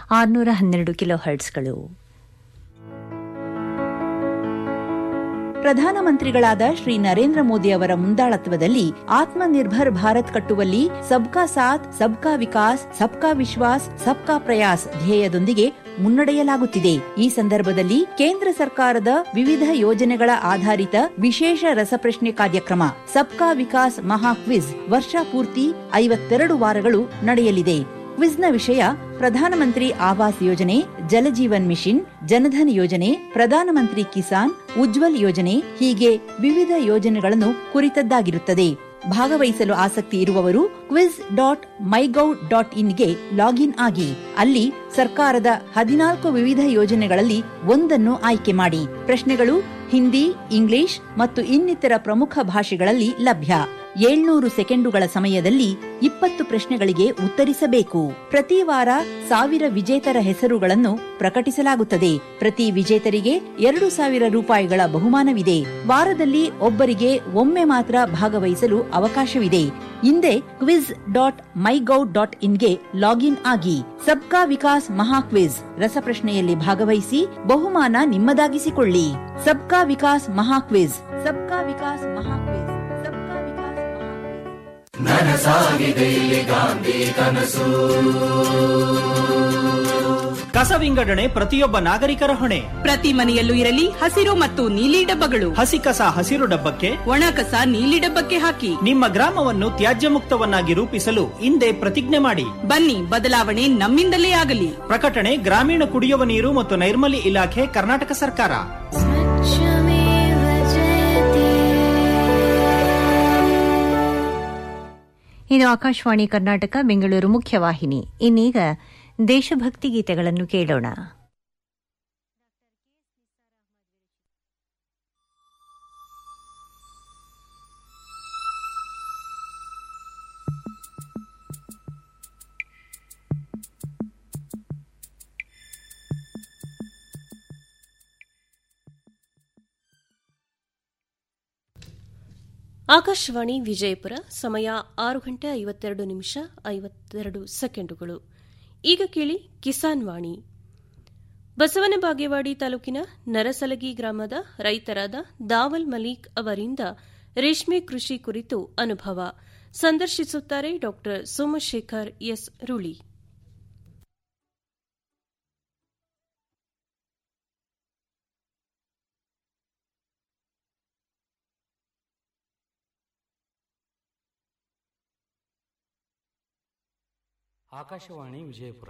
ಆರುನೂರ ಹನ್ನೆರಡು ಕಿಲೋ ಹರ್ಟ್ಸ್ಗಳು ಪ್ರಧಾನಮಂತ್ರಿಗಳಾದ ಶ್ರೀ ನರೇಂದ್ರ ಮೋದಿ ಅವರ ಮುಂದಾಳತ್ವದಲ್ಲಿ ಆತ್ಮನಿರ್ಭರ್ ಭಾರತ್ ಕಟ್ಟುವಲ್ಲಿ ಸಬ್ಕಾ ಸಾಥ್ ಸಬ್ಕಾ ವಿಕಾಸ್ ಸಬ್ಕಾ ವಿಶ್ವಾಸ್ ಸಬ್ಕಾ ಪ್ರಯಾಸ್ ಧ್ಯೇಯದೊಂದಿಗೆ ಮುನ್ನಡೆಯಲಾಗುತ್ತಿದೆ ಈ ಸಂದರ್ಭದಲ್ಲಿ ಕೇಂದ್ರ ಸರ್ಕಾರದ ವಿವಿಧ ಯೋಜನೆಗಳ ಆಧಾರಿತ ವಿಶೇಷ ರಸಪ್ರಶ್ನೆ ಕಾರ್ಯಕ್ರಮ ಸಬ್ಕಾ ವಿಕಾಸ್ ಮಹಾ ಕ್ವಿಜ್ ವರ್ಷ ಪೂರ್ತಿ ಐವತ್ತೆರಡು ವಾರಗಳು ನಡೆಯಲಿದೆ ಕ್ವಿಜ್ನ ವಿಷಯ ಪ್ರಧಾನಮಂತ್ರಿ ಆವಾಸ್ ಯೋಜನೆ ಜಲಜೀವನ್ ಮಿಷನ್ ಜನಧನ್ ಯೋಜನೆ ಪ್ರಧಾನಮಂತ್ರಿ ಕಿಸಾನ್ ಉಜ್ವಲ್ ಯೋಜನೆ ಹೀಗೆ ವಿವಿಧ ಯೋಜನೆಗಳನ್ನು ಕುರಿತದ್ದಾಗಿರುತ್ತದೆ ಭಾಗವಹಿಸಲು ಆಸಕ್ತಿ ಇರುವವರು ಕ್ವಿಜ್ ಡಾಟ್ ಮೈಗೌ ಡಾಟ್ ಇನ್ಗೆ ಲಾಗಿನ್ ಆಗಿ ಅಲ್ಲಿ ಸರ್ಕಾರದ ಹದಿನಾಲ್ಕು ವಿವಿಧ ಯೋಜನೆಗಳಲ್ಲಿ ಒಂದನ್ನು ಆಯ್ಕೆ ಮಾಡಿ ಪ್ರಶ್ನೆಗಳು ಹಿಂದಿ ಇಂಗ್ಲಿಷ್ ಮತ್ತು ಇನ್ನಿತರ ಪ್ರಮುಖ ಭಾಷೆಗಳಲ್ಲಿ ಲಭ್ಯ ಏಳ್ನೂರು ಸೆಕೆಂಡುಗಳ ಸಮಯದಲ್ಲಿ ಇಪ್ಪತ್ತು ಪ್ರಶ್ನೆಗಳಿಗೆ ಉತ್ತರಿಸಬೇಕು ಪ್ರತಿ ವಾರ ಸಾವಿರ ವಿಜೇತರ ಹೆಸರುಗಳನ್ನು ಪ್ರಕಟಿಸಲಾಗುತ್ತದೆ ಪ್ರತಿ ವಿಜೇತರಿಗೆ ಎರಡು ಸಾವಿರ ರೂಪಾಯಿಗಳ ಬಹುಮಾನವಿದೆ ವಾರದಲ್ಲಿ ಒಬ್ಬರಿಗೆ ಒಮ್ಮೆ ಮಾತ್ರ ಭಾಗವಹಿಸಲು ಅವಕಾಶವಿದೆ ಹಿಂದೆ ಕ್ವಿಜ್ ಡಾಟ್ ಮೈಗೌ ಡಾಟ್ ಇನ್ಗೆ ಲಾಗಿನ್ ಆಗಿ ಸಬ್ಕಾ ವಿಕಾಸ್ ಮಹಾ ಕ್ವಿಜ್ ರಸಪ್ರಶ್ನೆಯಲ್ಲಿ ಭಾಗವಹಿಸಿ ಬಹುಮಾನ ನಿಮ್ಮದಾಗಿಸಿಕೊಳ್ಳಿ ಸಬ್ಕಾ ವಿಕಾಸ್ ಮಹಾ ಕ್ವಿಜ್ ಸಬ್ಕಾ ವಿಕಾಸ್ ಮಹಾ ಕ್ವಿಜ್ ಸಬ್ಕಾ ವಿಕಾಸ್ ನನಸಾಗಿದೆ ಇಲ್ಲಿ ಗಾಂಧಿ ಕನಸು ಕಸ ವಿಂಗಡಣೆ ಪ್ರತಿಯೊಬ್ಬ ನಾಗರಿಕರ ಹೊಣೆ ಪ್ರತಿ ಮನೆಯಲ್ಲೂ ಇರಲಿ ಹಸಿರು ಮತ್ತು ನೀಲಿ ಡಬ್ಬಗಳು ಹಸಿ ಕಸ ಹಸಿರು ಡಬ್ಬಕ್ಕೆ ಒಣ ಕಸ ನೀಲಿ ಡಬ್ಬಕ್ಕೆ ಹಾಕಿ ನಿಮ್ಮ ಗ್ರಾಮವನ್ನು ತ್ಯಾಜ್ಯ ಮುಕ್ತವನ್ನಾಗಿ ರೂಪಿಸಲು ಹಿಂದೆ ಪ್ರತಿಜ್ಞೆ ಮಾಡಿ ಬನ್ನಿ ಬದಲಾವಣೆ ನಮ್ಮಿಂದಲೇ ಆಗಲಿ ಪ್ರಕಟಣೆ ಗ್ರಾಮೀಣ ಕುಡಿಯುವ ನೀರು ಮತ್ತು ನೈರ್ಮಲ್ಯ ಇಲಾಖೆ ಕರ್ನಾಟಕ ಸರ್ಕಾರ ಇದು ಆಕಾಶವಾಣಿ ಕರ್ನಾಟಕ ಬೆಂಗಳೂರು ಮುಖ್ಯವಾಹಿನಿ ಇನ್ನೀಗ ದೇಶಭಕ್ತಿ ಗೀತೆಗಳನ್ನು ಕೇಳೋಣ ಆಕಾಶವಾಣಿ ವಿಜಯಪುರ ಸಮಯ ಆರು ಗಂಟೆ ಐವತ್ತೆರಡು ನಿಮಿಷ ಐವತ್ತೆರಡು ಸೆಕೆಂಡುಗಳು ಈಗ ಕೇಳಿ ಕಿಸಾನ್ ವಾಣಿ ಬಸವನ ಬಾಗೇವಾಡಿ ತಾಲೂಕಿನ ನರಸಲಗಿ ಗ್ರಾಮದ ರೈತರಾದ ದಾವಲ್ ಮಲೀಕ್ ಅವರಿಂದ ರೇಷ್ಮೆ ಕೃಷಿ ಕುರಿತು ಅನುಭವ ಸಂದರ್ಶಿಸುತ್ತಾರೆ ಡಾ ಸೋಮಶೇಖರ್ ಎಸ್ ರುಳಿ ಆಕಾಶವಾಣಿ ವಿಜಯಪುರ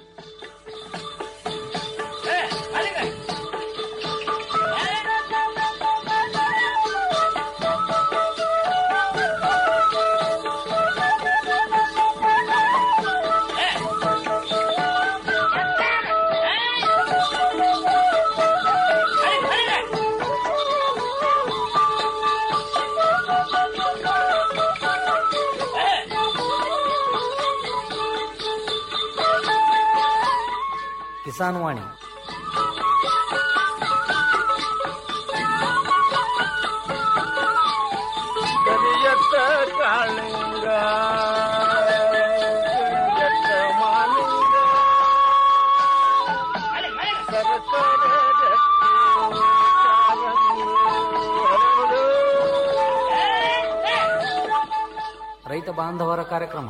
ಕಿಸಾನ್ ವಾಣಿ ಕರಿಯತ್ತ ಕಾಳಿಂಗ ಕರಿಯತ್ತ ಮಾಲಿಂಗ ಸರಸರ ರಕ್ತಿ ಕಾರಂಗಿ ಹರಡು. ರೈತ ಬಾಂಧವರ ಕಾರ್ಯಕ್ರಮ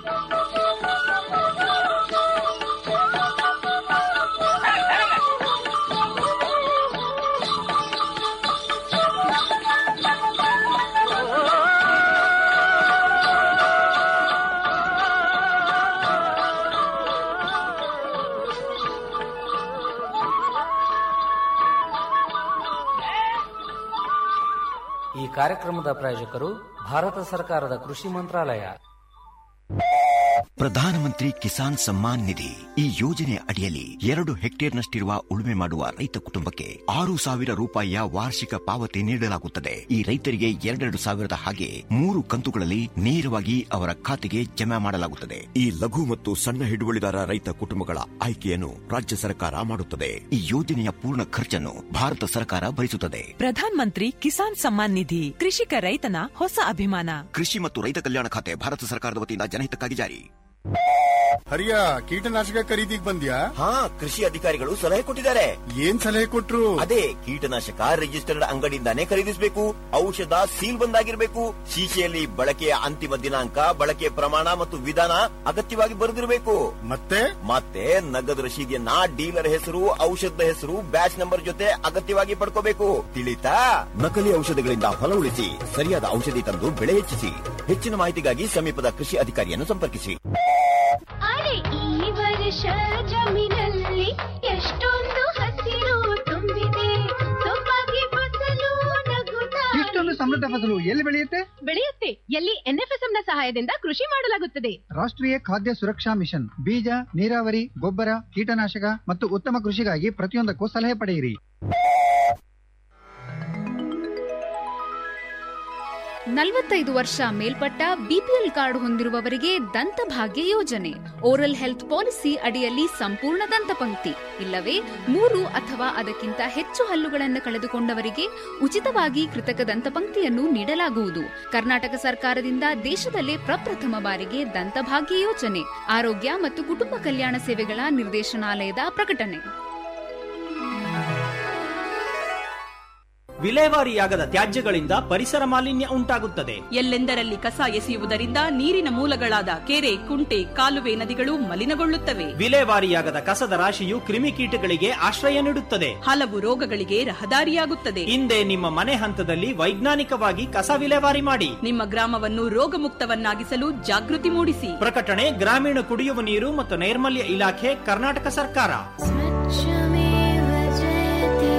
ಈ ಕಾರ್ಯಕ್ರಮದ ಪ್ರಾಯೋಜಕರು ಭಾರತ ಸರ್ಕಾರದ ಕೃಷಿ ಮಂತ್ರಾಲಯ ಪ್ರಧಾನಮಂತ್ರಿ ಕಿಸಾನ್ ಸಮ್ಮಾನ್ ನಿಧಿ ಈ ಯೋಜನೆ ಅಡಿಯಲ್ಲಿ ಎರಡು ಹೆಕ್ಟೇರ್ನಷ್ಟಿರುವ ಉಳುಮೆ ಮಾಡುವ ರೈತ ಕುಟುಂಬಕ್ಕೆ ಆರು ಸಾವಿರ ರೂಪಾಯಿಯ ವಾರ್ಷಿಕ ಪಾವತಿ ನೀಡಲಾಗುತ್ತದೆ ಈ ರೈತರಿಗೆ ಎರಡೆರಡು ಸಾವಿರದ ಹಾಗೆ ಮೂರು ಕಂತುಗಳಲ್ಲಿ ನೇರವಾಗಿ ಅವರ ಖಾತೆಗೆ ಜಮಾ ಮಾಡಲಾಗುತ್ತದೆ ಈ ಲಘು ಮತ್ತು ಸಣ್ಣ ಹಿಡುವಳಿದಾರ ರೈತ ಕುಟುಂಬಗಳ ಆಯ್ಕೆಯನ್ನು ರಾಜ್ಯ ಸರ್ಕಾರ ಮಾಡುತ್ತದೆ ಈ ಯೋಜನೆಯ ಪೂರ್ಣ ಖರ್ಚನ್ನು ಭಾರತ ಸರ್ಕಾರ ಭರಿಸುತ್ತದೆ ಪ್ರಧಾನ ಮಂತ್ರಿ ಕಿಸಾನ್ ಸಮ್ಮಾನ್ ನಿಧಿ ಕೃಷಿಕ ರೈತನ ಹೊಸ ಅಭಿಮಾನ ಕೃಷಿ ಮತ್ತು ರೈತ ಕಲ್ಯಾಣ ಖಾತೆ ಭಾರತ ಸರ್ಕಾರದ ವತಿಯಿಂದ ಜನಹಿತಕ್ಕಾಗಿ ಜಾರಿ ಹರಿಯ ಕೀಟನಾಶಕ ಖರೀದಿಗ್ ಬಂದ್ಯಾ ಹಾ ಕೃಷಿ ಅಧಿಕಾರಿಗಳು ಸಲಹೆ ಕೊಟ್ಟಿದ್ದಾರೆ ಏನ್ ಸಲಹೆ ಕೊಟ್ರು ಅದೇ ಕೀಟನಾಶಕ ರಿಜಿಸ್ಟರ್ಡ್ ಅಂಗಡಿಯಿಂದಾನೇ ಖರೀದಿಸಬೇಕು ಔಷಧ ಸೀಲ್ ಬಂದಾಗಿರ್ಬೇಕು ಶೀಶೆಯಲ್ಲಿ ಬಳಕೆಯ ಅಂತಿಮ ದಿನಾಂಕ ಬಳಕೆಯ ಪ್ರಮಾಣ ಮತ್ತು ವಿಧಾನ ಅಗತ್ಯವಾಗಿ ಬರೆದಿರಬೇಕು ಮತ್ತೆ ಮತ್ತೆ ನಗದು ರಶೀದಿಯನ್ನ ಡೀಲರ್ ಹೆಸರು ಔಷಧದ ಹೆಸರು ಬ್ಯಾಚ್ ನಂಬರ್ ಜೊತೆ ಅಗತ್ಯವಾಗಿ ಪಡ್ಕೋಬೇಕು ತಿಳಿತಾ ನಕಲಿ ಔಷಧಗಳಿಂದ ಹೊಲ ಉಳಿಸಿ ಸರಿಯಾದ ಔಷಧಿ ತಂದು ಬೆಳೆ ಹೆಚ್ಚಿಸಿ ಹೆಚ್ಚಿನ ಮಾಹಿತಿಗಾಗಿ ಸಮೀಪದ ಕೃಷಿ ಅಧಿಕಾರಿಯನ್ನು ಸಂಪರ್ಕಿಸಿ ಅರೆ ಈ ವರ್ಷ ಜಮೀನಲ್ಲಿ ಎಷ್ಟೊಂದು ಹಸಿರು ತುಂಬಿದೆ ಸೊಬಗೆ ಫಸಲು ನಗುತ್ತಾ ಇಷ್ಟೊಂದು ಸಮೃದ್ಧ ಫಸಲು ಎಲ್ಲಿ ಬೆಳೆಯುತ್ತೆ ಬೆಳೆಯುತ್ತೆ ಎಲ್ಲಿ ಎನ್ಎಫ್ಎಸ್ಎಂ ನ ಸಹಾಯದಿಂದ ಕೃಷಿ ಮಾಡಲಾಗುತ್ತದೆ ರಾಷ್ಟ್ರೀಯ ಖಾದ್ಯ ಸುರಕ್ಷಾ ಮಿಷನ್ ಬೀಜ ನೀರಾವರಿ ಗೊಬ್ಬರ ಕೀಟನಾಶಕ ಮತ್ತು ಉತ್ತಮ ಕೃಷಿಗಾಗಿ ಪ್ರತಿಯೊಂದಕ್ಕೂ ಸಲಹೆ ಪಡೆಯಿರಿ ನಲವತ್ತೈದು ವರ್ಷ ಮೇಲ್ಪಟ್ಟ ಬಿಪಿಎಲ್ ಕಾರ್ಡ್ ಹೊಂದಿರುವವರಿಗೆ ದಂತಭಾಗ್ಯ ಯೋಜನೆ ಓರಲ್ ಹೆಲ್ತ್ ಪಾಲಿಸಿ ಅಡಿಯಲ್ಲಿ ಸಂಪೂರ್ಣ ದಂತಪಂಕ್ತಿ ಇಲ್ಲವೇ ಮೂರು ಅಥವಾ ಅದಕ್ಕಿಂತ ಹೆಚ್ಚು ಹಲ್ಲುಗಳನ್ನು ಕಳೆದುಕೊಂಡವರಿಗೆ ಉಚಿತವಾಗಿ ಕೃತಕ ದಂತಪಂಕ್ತಿಯನ್ನು ನೀಡಲಾಗುವುದು ಕರ್ನಾಟಕ ಸರ್ಕಾರದಿಂದ ದೇಶದಲ್ಲೇ ಪ್ರಪ್ರಥಮ ಬಾರಿಗೆ ದಂತಭಾಗ್ಯ ಯೋಜನೆ ಆರೋಗ್ಯ ಮತ್ತು ಕುಟುಂಬ ಕಲ್ಯಾಣ ಸೇವೆಗಳ ನಿರ್ದೇಶನಾಲಯದ ಪ್ರಕಟಣೆ ವಿಲೇವಾರಿಯಾಗದ ತ್ಯಾಜ್ಯಗಳಿಂದ ಪರಿಸರ ಮಾಲಿನ್ಯ ಉಂಟಾಗುತ್ತದೆ ಎಲ್ಲೆಂದರಲ್ಲಿ ಕಸ ಎಸೆಯುವುದರಿಂದ ನೀರಿನ ಮೂಲಗಳಾದ ಕೆರೆ ಕುಂಟೆ ಕಾಲುವೆ ನದಿಗಳು ಮಲಿನಗೊಳ್ಳುತ್ತವೆ ವಿಲೇವಾರಿಯಾಗದ ಕಸದ ರಾಶಿಯು ಕ್ರಿಮಿಕೀಟಗಳಿಗೆ ಆಶ್ರಯ ನೀಡುತ್ತದೆ ಹಲವು ರೋಗಗಳಿಗೆ ರಹದಾರಿಯಾಗುತ್ತದೆ ಹಿಂದೆ ನಿಮ್ಮ ಮನೆ ಹಂತದಲ್ಲಿ ವೈಜ್ಞಾನಿಕವಾಗಿ ಕಸ ವಿಲೇವಾರಿ ಮಾಡಿ ನಿಮ್ಮ ಗ್ರಾಮವನ್ನು ರೋಗಮುಕ್ತವನ್ನಾಗಿಸಲು ಜಾಗೃತಿ ಮೂಡಿಸಿ ಪ್ರಕಟಣೆ ಗ್ರಾಮೀಣ ಕುಡಿಯುವ ನೀರು ಮತ್ತು ನೈರ್ಮಲ್ಯ ಇಲಾಖೆ ಕರ್ನಾಟಕ ಸರ್ಕಾರ ಸ್ವಚ್ಛಮೇವ ಜಯತೆ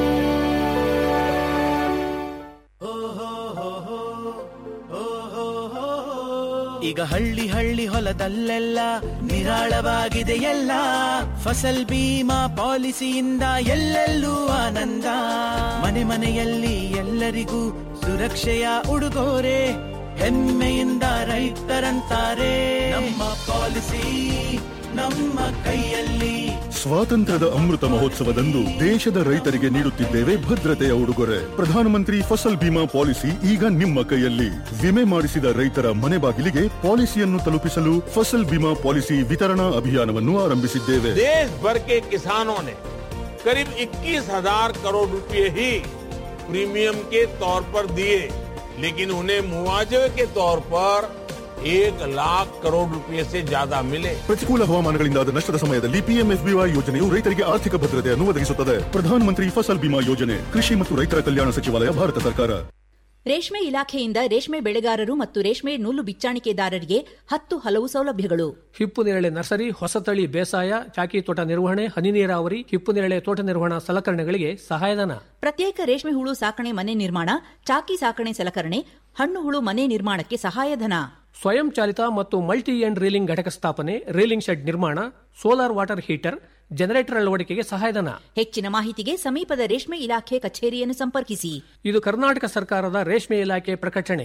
ಈಗ ಹಳ್ಳಿ ಹಳ್ಳಿ ಹೊಲದಲ್ಲೆಲ್ಲ ನಿರಾಳವಾಗಿದೆ ಎಲ್ಲ ಫಸಲ್ ಬೀಮಾ ಪಾಲಿಸಿಯಿಂದ ಎಲ್ಲೆಲ್ಲೂ ಆನಂದ ಮನೆ ಮನೆಯಲ್ಲಿ ಎಲ್ಲರಿಗೂ ಸುರಕ್ಷೆಯ ಉಡುಗೊರೆ ಹೆಮ್ಮೆಯಿಂದ ರೈತರಂತಾರೆ ನಮ್ಮ ಪಾಲಿಸಿ ನಮ್ಮ ಕೈಯಲ್ಲಿ ಸ್ವಾತಂತ್ರ್ಯದ ಅಮೃತ ಮಹೋತ್ಸವದಂದು ದೇಶದ ರೈತರಿಗೆ ನೀಡುತ್ತಿದ್ದೇವೆ ಭದ್ರತೆಯ ಉಡುಗೊರೆ ಪ್ರಧಾನಮಂತ್ರಿ ಫಸಲ್ ಬಿಮಾ ಪಾಲಿಸಿ ಈಗ ನಿಮ್ಮ ಕೈಯಲ್ಲಿ ವಿಮೆ ಮಾಡಿಸಿದ ರೈತರ ಮನೆ ಬಾಗಿಲಿಗೆ ಪಾಲಿಸಿಯನ್ನು ತಲುಪಿಸಲು ಫಸಲ್ ಬಿಮಾ ಪಾಲಿಸಿ ವಿತರಣಾ ಅಭಿಯಾನವನ್ನು ಆರಂಭಿಸಿದ್ದೇವೆ देश भर के किसानों ने करीब 21,000 करोड़ रुपए ही प्रीमियम के तौर पर दिए लेकिन उन्हें मुआवजे के तौर पर एक लाख करोड़ रुपए से ज्यादा मिले ಪ್ರತಿಕೂಲ ಹವಾಮಾನಗಳಿಂದಾದ ನಷ್ಟದ ಸಮಯದಲ್ಲಿ ಪಿಎಂಎಫ್ಬಿವೈ ಯೋಜನೆಯು ರೈತರಿಗೆ ಆರ್ಥಿಕ ಭದ್ರತೆಯನ್ನು ಒದಗಿಸುತ್ತದೆ ಪ್ರಧಾನಮಂತ್ರಿ ಫಸಲ್ ಬಿಮಾ ಯೋಜನೆ ಕೃಷಿ ಮತ್ತು ರೈತರ ಕಲ್ಯಾಣ ಸಚಿವಾಲಯ ಭಾರತ ಸರ್ಕಾರ ರೇಷ್ಮೆ ಇಲಾಖೆಯಿಂದ ರೇಷ್ಮೆ ಬೆಳೆಗಾರರು ಮತ್ತು ರೇಷ್ಮೆ ನೂಲು ಬಿಚ್ಚಾಣಿಕೆದಾರರಿಗೆ ಹತ್ತು ಹಲವು ಸೌಲಭ್ಯಗಳು ಹಿಪ್ಪು ನೇರಳೆ ನರ್ಸರಿ ಹೊಸತಳಿ ಬೇಸಾಯ ಚಾಕಿ ತೋಟ ನಿರ್ವಹಣೆ ಹನಿ ನೀರಾವರಿ ಹಿಪ್ಪು ನೇರಳೆ ತೋಟ ನಿರ್ವಹಣಾ ಸಲಕರಣೆಗಳಿಗೆ ಸಹಾಯಧನ ಪ್ರತ್ಯೇಕ ರೇಷ್ಮೆ ಹುಳು ಸಾಕಣೆ ಮನೆ ನಿರ್ಮಾಣ ಚಾಕಿ ಸಾಕಣೆ ಸಲಕರಣೆ ಹಣ್ಣು ಹುಳು ಮನೆ ನಿರ್ಮಾಣಕ್ಕೆ ಸಹಾಯಧನ ಸ್ವಯಂ ಚಾಲಿತ ಮತ್ತು ಮಲ್ಟಿ ಎಂಡ್ ರೀಲಿಂಗ್ ಘಟಕ ಸ್ಥಾಪನೆ ರೀಲಿಂಗ್ ಶೆಡ್ ನಿರ್ಮಾಣ ಸೋಲಾರ್ ವಾಟರ್ ಹೀಟರ್ ಜನರೇಟರ್ ಅಳವಡಿಕೆಗೆ ಸಹಾಯಧನ ಹೆಚ್ಚಿನ ಮಾಹಿತಿಗೆ ಸಮೀಪದ ರೇಷ್ಮೆ ಇಲಾಖೆ ಕಚೇರಿಯನ್ನು ಸಂಪರ್ಕಿಸಿ ಇದು ಕರ್ನಾಟಕ ಸರ್ಕಾರದ ರೇಷ್ಮೆ ಇಲಾಖೆ ಪ್ರಕಟಣೆ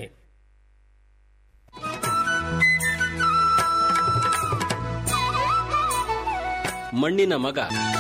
ಮಣ್ಣಿನ ಮಗ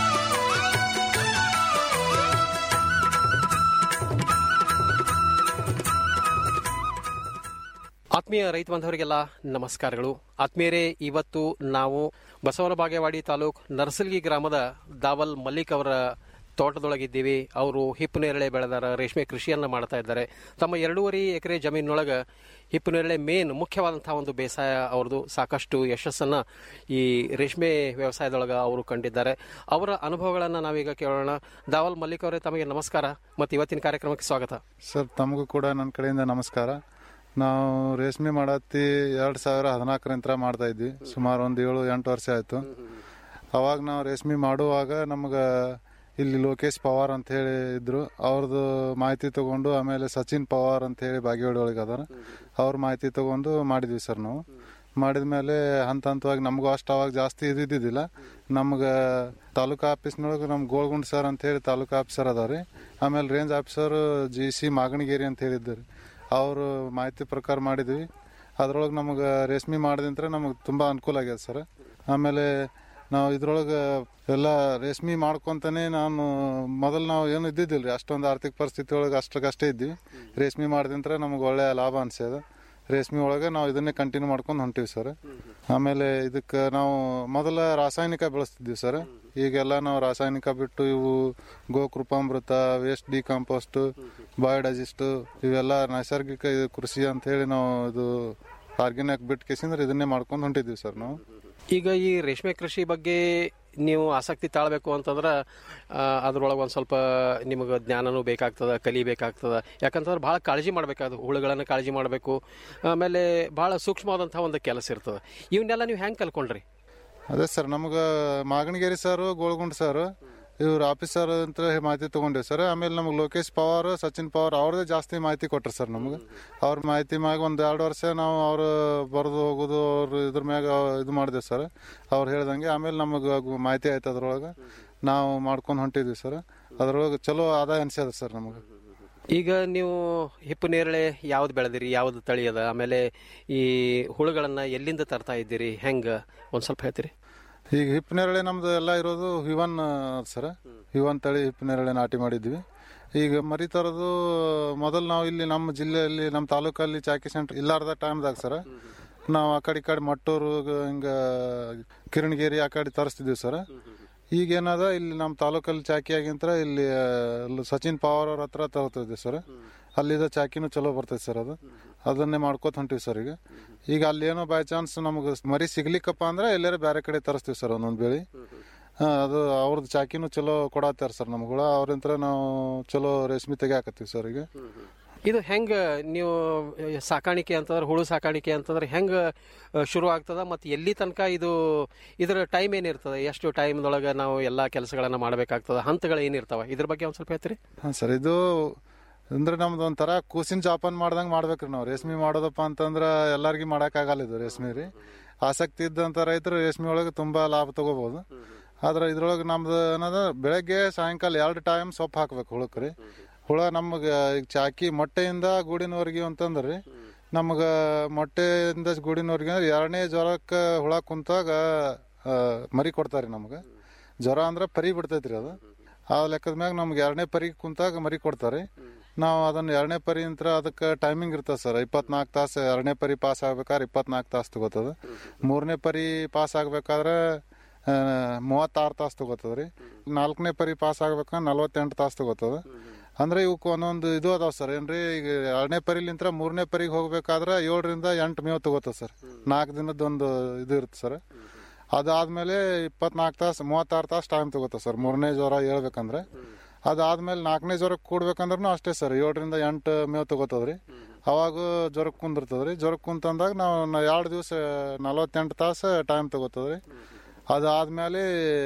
ಆತ್ಮೀಯ ರೈತ ಬಾಂಧವರಿಗೆಲ್ಲ ನಮಸ್ಕಾರಗಳು ಆತ್ಮೀಯರೇ ಇವತ್ತು ನಾವು ಬಸವನ ಬಾಗೇವಾಡಿ ತಾಲೂಕ್ ನರ್ಸಲ್ಗಿ ಗ್ರಾಮದ ದಾವಲ್ ಮಲ್ಲಿಕ್ ಅವರ ತೋಟದೊಳಗಿದ್ದೀವಿ ಅವರು ಹಿಪ್ಪು ನೇರಳೆ ಬೆಳೆದಾರ ರೇಷ್ಮೆ ಕೃಷಿಯನ್ನು ಮಾಡ್ತಾ ಇದ್ದಾರೆ ತಮ್ಮ ಎರಡೂವರೆ ಎಕರೆ ಜಮೀನೊಳಗೆ ಹಿಪ್ಪು ನೇರಳೆ ಮೇನ್ ಮುಖ್ಯವಾದಂತಹ ಒಂದು ಬೇಸಾಯ ಅವ್ರದ್ದು ಸಾಕಷ್ಟು ಯಶಸ್ಸನ್ನು ಈ ರೇಷ್ಮೆ ವ್ಯವಸಾಯದೊಳಗೆ ಅವರು ಕಂಡಿದ್ದಾರೆ ಅವರ ಅನುಭವಗಳನ್ನು ನಾವೀಗ ಕೇಳೋಣ ದಾವಲ್ ಮಲ್ಲಿಕ್ ಅವರೇ ತಮಗೆ ನಮಸ್ಕಾರ ಮತ್ತು ಇವತ್ತಿನ ಕಾರ್ಯಕ್ರಮಕ್ಕೆ ಸ್ವಾಗತ ಸರ್ ತಮಗೂ ಕೂಡ ನನ್ನ ಕಡೆಯಿಂದ ನಮಸ್ಕಾರ ನಾವು ರೇಷ್ಮೆ ಮಾಡತ್ತಿ ಎರಡು ಸಾವಿರ ಹದಿನಾಲ್ಕರಿಂದ ಮಾಡ್ತಾ ಇದ್ವಿ ಸುಮಾರು ಒಂದು ಏಳು ಎಂಟು ವರ್ಷ ಆಯಿತು ಅವಾಗ ನಾವು ರೇಷ್ಮೆ ಮಾಡುವಾಗ ನಮ್ಗೆ ಇಲ್ಲಿ ಲೋಕೇಶ್ ಪವಾರ್ ಅಂತ ಹೇಳಿ ಇದ್ರು ಅವ್ರದ್ದು ಮಾಹಿತಿ ತಗೊಂಡು ಆಮೇಲೆ ಸಚಿನ್ ಪವಾರ್ ಅಂತ ಹೇಳಿ ಬಾಗೇವಾಡಿ ಒಳಗೆ ಅದಾರ ಅವ್ರ ಮಾಹಿತಿ ತಗೊಂಡು ಮಾಡಿದ್ವಿ ಸರ್ ನಾವು ಮಾಡಿದ ಮೇಲೆ ಹಂತ ಹಂತವಾಗಿ ನಮಗೂ ಅಷ್ಟು ಅವಾಗ ಜಾಸ್ತಿ ಇದ್ದಿದ್ದಿಲ್ಲ ನಮ್ಗೆ ತಾಲೂಕು ಆಫೀಸ್ನೊಳಗೆ ನಮ್ಗೆ ಗೋಳ್ಗುಂಡ್ ಸರ್ ಅಂತ ಹೇಳಿ ತಾಲೂಕು ಆಫೀಸರ್ ಅದಾವ್ರಿ ಆಮೇಲೆ range officer G C Maganageri ಅಂತ ಹೇಳಿದ್ದಾರೆ ಅವರು ಮಾಹಿತಿ ಪ್ರಕಾರ ಮಾಡಿದ್ವಿ ಅದ್ರೊಳಗೆ ನಮಗೆ ರೇಷ್ಮೆ ಮಾಡಿದಂತ್ರ ನಮಗೆ ತುಂಬ ಅನುಕೂಲ ಆಗ್ಯದ ಸರ್ ಆಮೇಲೆ ನಾವು ಇದ್ರೊಳಗೆ ಎಲ್ಲ ರೇಷ್ಮೆ ಮಾಡ್ಕೊಂತಾನೆ ನಾನು ಮೊದಲು ನಾವು ಏನು ಇದ್ದಿದ್ದಿಲ್ಲ ರೀ ಅಷ್ಟೊಂದು ಆರ್ಥಿಕ ಪರಿಸ್ಥಿತಿ ಒಳಗೆ ಅಷ್ಟಕ್ಕಷ್ಟೇ ಇದ್ವಿ ರೇಷ್ಮೆ ಮಾಡಿದಂತ್ರ ನಮಗೆ ಒಳ್ಳೆಯ ಲಾಭ ಅನ್ಸ್ಯದ ರೇಷ್ಮೆ ಒಳಗೆ ನಾವು ಇದನ್ನೇ ಕಂಟಿನ್ಯೂ ಮಾಡ್ಕೊಂಡು ಹೊಂಟಿವಿ ಸರ್ ಆಮೇಲೆ ಇದಕ್ಕೆ ನಾವು ಮೊದಲ ರಾಸಾಯನಿಕ ಬೆಳೆಸ್ತಿದ್ವಿ ಸರ್ ಈಗೆಲ್ಲ ನಾವು ರಾಸಾಯನಿಕ ಬಿಟ್ಟು ಇವು ಗೋಕೃಪಾಮೃತ ವೇಸ್ಟ್ ಡಿಕಾಂಪೋಸ್ಟ್ ಬಯೋಡೈಜೆಸ್ಟ್ ಇವೆಲ್ಲ ನೈಸರ್ಗಿಕ ಇದು ಕೃಷಿ ಅಂತ ಹೇಳಿ ನಾವು ಇದು ಆರ್ಗ್ಯಾನಿಕ್ ಬಿಟ್ಟು ಕೇಸಿಂದ್ರೆ ಇದನ್ನೇ ಮಾಡ್ಕೊಂಡು ಹೊಂಟಿದ್ವಿ ಸರ್ ನಾವು ಈಗ ಈ ರೇಷ್ಮೆ ಕೃಷಿ ಬಗ್ಗೆ ನೀವು ಆಸಕ್ತಿ ತಾಳಬೇಕು ಅಂತಂದ್ರೆ ಅದ್ರೊಳಗೆ ಒಂದು ಸ್ವಲ್ಪ ನಿಮಗೆ ಜ್ಞಾನನೂ ಬೇಕಾಗ್ತದೆ ಕಲಿಬೇಕಾಗ್ತದೆ ಯಾಕಂತಂದ್ರೆ ಭಾಳ ಕಾಳಜಿ ಮಾಡಬೇಕಾದ ಹುಳುಗಳನ್ನು ಕಾಳಜಿ ಮಾಡಬೇಕು ಆಮೇಲೆ ಭಾಳ ಸೂಕ್ಷ್ಮವಾದಂಥ ಒಂದು ಕೆಲಸ ಇರ್ತದೆ ಇವನ್ನೆಲ್ಲ ನೀವು ಹೆಂಗೆ ಕಲ್ಕೊಂಡ್ರಿ ಅದೇ ಸರ್ ನಮ್ಗೆ ಮಾಗಣಗೇರಿ ಸರ್ ಗೋಳ್ಗುಂಡ್ ಸರ್ ಇವ್ರ ಆಫೀಸರ್ ಅಂತ ಮಾಹಿತಿ ತಗೊಂಡೇವಿ ಸರ್ ಆಮೇಲೆ ನಮ್ಗೆ ಲೋಕೇಶ್ ಪವಾರ್ ಸಚಿನ್ ಪವಾರ್ ಅವ್ರದೇ ಜಾಸ್ತಿ ಮಾಹಿತಿ ಕೊಟ್ರು ಸರ್ ನಮ್ಗೆ ಅವ್ರ ಮಾಹಿತಿ ಮ್ಯಾಗ ಒಂದು ಎರಡು ವರ್ಷ ನಾವು ಅವ್ರು ಬರೆದು ಹೋಗೋದು ಅವ್ರು ಇದ್ರ ಮ್ಯಾಗ ಇದು ಮಾಡಿದೆವು ಸರ್ ಅವ್ರು ಹೇಳ್ದಂಗೆ ಆಮೇಲೆ ನಮಗೆ ಮಾಹಿತಿ ಆಯ್ತು ಅದ್ರೊಳಗೆ ನಾವು ಮಾಡ್ಕೊಂಡು ಹೊಂಟಿದ್ವಿ ಸರ್ ಅದ್ರೊಳಗೆ ಚಲೋ ಆದಾಯ ಅನ್ಸ್ಯದ ಸರ್ ನಮಗೆ ಈಗ ನೀವು ಹಿಪ್ಪು ನೇರಳೆ ಯಾವ್ದು ಬೆಳೆದಿರಿ ಯಾವ್ದು ತಳಿ ಅದ ಆಮೇಲೆ ಈ ಹುಳುಗಳನ್ನು ಎಲ್ಲಿಂದ ತರ್ತಾ ಇದ್ದೀರಿ ಹೆಂಗೆ ಒಂದು ಸ್ವಲ್ಪ ಹೇಳ್ತೀರಿ ಈಗ ಹಿಪ್ ನೇರಳೆ ನಮ್ದು ಎಲ್ಲ ಇರೋದು ಹಿವನ್ ಸರ್ ಹಿವನ್ ತಳಿ ಹಿಪ್ ನೇರಳೆ ನಾಟಿ ಮಾಡಿದ್ವಿ ಈಗ ಮರಿ ತರೋದು ಮೊದಲು ನಾವು ಇಲ್ಲಿ ನಮ್ಮ ಜಿಲ್ಲೆಯಲ್ಲಿ ನಮ್ಮ ತಾಲೂಕಲ್ಲಿ ಚಾಕಿ ಸೆಂಟರ್ ಇಲ್ಲಾರ್ದ ಟೈಮ್ದಾಗ ಸರ್ ನಾವು ಆ ಕಡೆ ಈ ಕಡೆ ಮಟ್ಟೂರು ಹಿಂಗ ಕಿರಣಗಿರಿ ಆ ಕಡೆ ತರಿಸ್ತಿದ್ವಿ ಸರ್ ಈಗ ಏನದ ಇಲ್ಲಿ ನಮ್ಮ ತಾಲೂಕಲ್ಲಿ ಚಾಕಿ ಆಗಿಂತ್ರ ಇಲ್ಲಿ ಆ, ಅಲ್ಲಿ ಸಚಿನ್ ಪವಾರ್ ಅವ್ರ ಹತ್ರ ತಗೋತಿದ್ವಿ ಸರ್ ಅಲ್ಲಿದ ಚಾಕಿನೂ ಚಲೋ ಬರ್ತೈತೆ ಸರ್ ಅದು ಅದನ್ನೇ ಮಾಡ್ಕೋತ ಹೊಂಟಿವಿ ಸರ್ ಈಗ ಈಗ ಅಲ್ಲಿ ಏನೋ ಬೈ ಚಾನ್ಸ್ ನಮಗೆ ಮರಿ ಸಿಗ್ಲಿಕ್ಕಪ್ಪ ಅಂದ್ರೆ ಎಲ್ಲಾರ ಬೇರೆ ಕಡೆ ತರಿಸ್ತೀವಿ ಸರ್ ಒಂದೊಂದು ಬೆಳಿ ಆ, ಅದು ಅವ್ರದ್ದು ಚಾಕಿನೂ ಚಲೋ ಕೊಡತ್ತಾರ ಸರ್ ನಮ್ಗಳ ಅವ್ರಿಂತ್ರ ನಾವು ಚಲೋ ರೇಷ್ಮೆ ತೆಗಿಯಾಕತ್ತೀವಿ ಸರ್ ಈಗ ಇದು ಹೆಂಗೆ ನೀವು ಸಾಕಾಣಿಕೆ ಅಂತಂದ್ರೆ ಹುಳು ಸಾಕಾಣಿಕೆ ಅಂತಂದ್ರೆ ಹೆಂಗೆ ಶುರು ಆಗ್ತದ ಮತ್ತು ಎಲ್ಲಿ ತನಕ ಇದು ಇದರ ಟೈಮ್ ಏನಿರ್ತದೆ ಎಷ್ಟು ಟೈಮ್ದೊಳಗೆ ನಾವು ಎಲ್ಲ ಕೆಲಸಗಳನ್ನು ಮಾಡಬೇಕಾಗ್ತದೆ ಹಂತಗಳು ಏನಿರ್ತಾವೆ ಇದ್ರ ಬಗ್ಗೆ ಒಂದು ಸ್ವಲ್ಪ ಹೇಳ್ತೀರಿ ಹಾಂ ಸರ್ ಇದು ಅಂದ್ರೆ ನಮ್ದು ಒಂಥರ ಕೂಸಿನ ಜಾಪನ್ ಮಾಡ್ದಂಗೆ ಮಾಡ್ಬೇಕ್ರಿ ನಾವು ರೇಷ್ಮೆ ಮಾಡೋದಪ್ಪ ಅಂತಂದ್ರೆ ಎಲ್ಲರಿಗೂ ಮಾಡೋಕ್ಕಾಗಲ್ಲ ಇದು ರೇಷ್ಮೆ ರೀ ಆಸಕ್ತಿ ಇದ್ದಂಥ ರೈತರು ರೇಷ್ಮೆ ಒಳಗೆ ತುಂಬ ಲಾಭ ತಗೋಬೋದು ಆದ್ರೆ ಇದ್ರೊಳಗೆ ನಮ್ದು ಏನದ ಬೆಳಗ್ಗೆ ಸಾಯಂಕಾಲ ಎರಡು ಟೈಮ್ ಸೊಪ್ಪು ಹಾಕ್ಬೇಕು ಹುಳಕ್ಕೆ ರೀ ಹುಳ ನಮಗೆ ಈಗ ಚಾಕಿ ಮೊಟ್ಟೆಯಿಂದ ಗೂಡಿನವರೆಗೆ ಅಂತಂದ್ರೆ ರೀ ನಮಗೆ ಮೊಟ್ಟೆಯಿಂದ ಗೂಡಿನವರೆಗೆ ಅಂದ್ರೆ ಎರಡನೇ ಜ್ವರಕ್ಕೆ ಹುಳ ಕುಂತಾಗ ಆ, ಮರಿ ಕೊಡ್ತಾರೆ ನಮ್ಗೆ ಜ್ವರ ಅಂದ್ರೆ ಪರಿ ಬಿಡ್ತೈತ್ರಿ ಅದು ಆ ಲೆಕ್ಕದ ಮ್ಯಾಗ ನಮ್ಗೆ ಎರಡನೇ ಪರಿ ಕುಂತಾಗ ಮರಿ ಕೊಡ್ತಾರೆ ನಾವು ಅದನ್ನ ಎರಡನೇ ಪರಿ ಅಂತ ಅದಕ್ಕೆ ಟೈಮಿಂಗ್ ಇರ್ತದೆ ಸರ್ ಇಪ್ಪತ್ನಾಲ್ಕು ತಾಸು ಎರಡನೇ ಪರಿ ಪಾಸ್ ಆಗ್ಬೇಕಾದ್ರೆ ಇಪ್ಪತ್ನಾಲ್ಕು ತಾಸು ತಗೋತದ ಮೂರನೇ ಪರಿ ಪಾಸ್ ಆಗ್ಬೇಕಾದ್ರೆ ಮೂವತ್ತಾರು ತಾಸು ತಗೋತದ ರೀ ನಾಲ್ಕನೇ ಪರಿ ಪಾಸ್ ಆಗ್ಬೇಕಂದ್ರೆ ನಲ್ವತ್ತೆಂಟು ತಾಸು ತಗೋತದ ಅಂದ್ರೆ ಇವಕ್ಕೆ ಒಂದೊಂದು ಇದು ಅದಾವ ಸರ್ ಏನ್ರಿ ಈಗ ಎರಡನೇ ಪರಿಲಿಂತ್ರ ಮೂರನೇ ಪರಿಗೆ ಹೋಗ್ಬೇಕಾದ್ರೆ ಏಳರಿಂದ ಎಂಟು ಮೇವು ತಗೋತದ ಸರ್ ನಾಲ್ಕು ದಿನದ ಒಂದು ಇದು ಇರುತ್ತೆ ಸರ್ ಅದಾದ್ಮೇಲೆ ಇಪ್ಪತ್ನಾಲ್ಕು ತಾಸು ಮೂವತ್ತಾರು ತಾಸು ಟೈಮ್ ತಗೋತದೆ ಸರ್ ಮೂರನೇ ಜ್ವರ ಹೇಳ್ಬೇಕಂದ್ರೆ ಅದಾದ್ಮೇಲೆ ನಾಲ್ಕನೇ ಜ್ವರಕ್ಕೆ ಕೂಡ್ಬೇಕಂದ್ರೂ ಅಷ್ಟೇ ಸರ್ ಏಳರಿಂದ ಎಂಟು ಮೇವು ತಗೋತದ್ರಿ ಅವಾಗ ಜ್ವರಕ್ಕೆ ಕುಂದಿರ್ತದ್ರಿ ಜ್ವರಕ್ಕೆ ಕುಂತಂದಾಗ ನಾವು ನ- ಎರಡು ದಿವಸ ನಲವತ್ತೆಂಟು ತಾಸು ಟೈಮ್ ತಗೋತದ್ರಿ ಅದಾದ್ಮೇಲೆ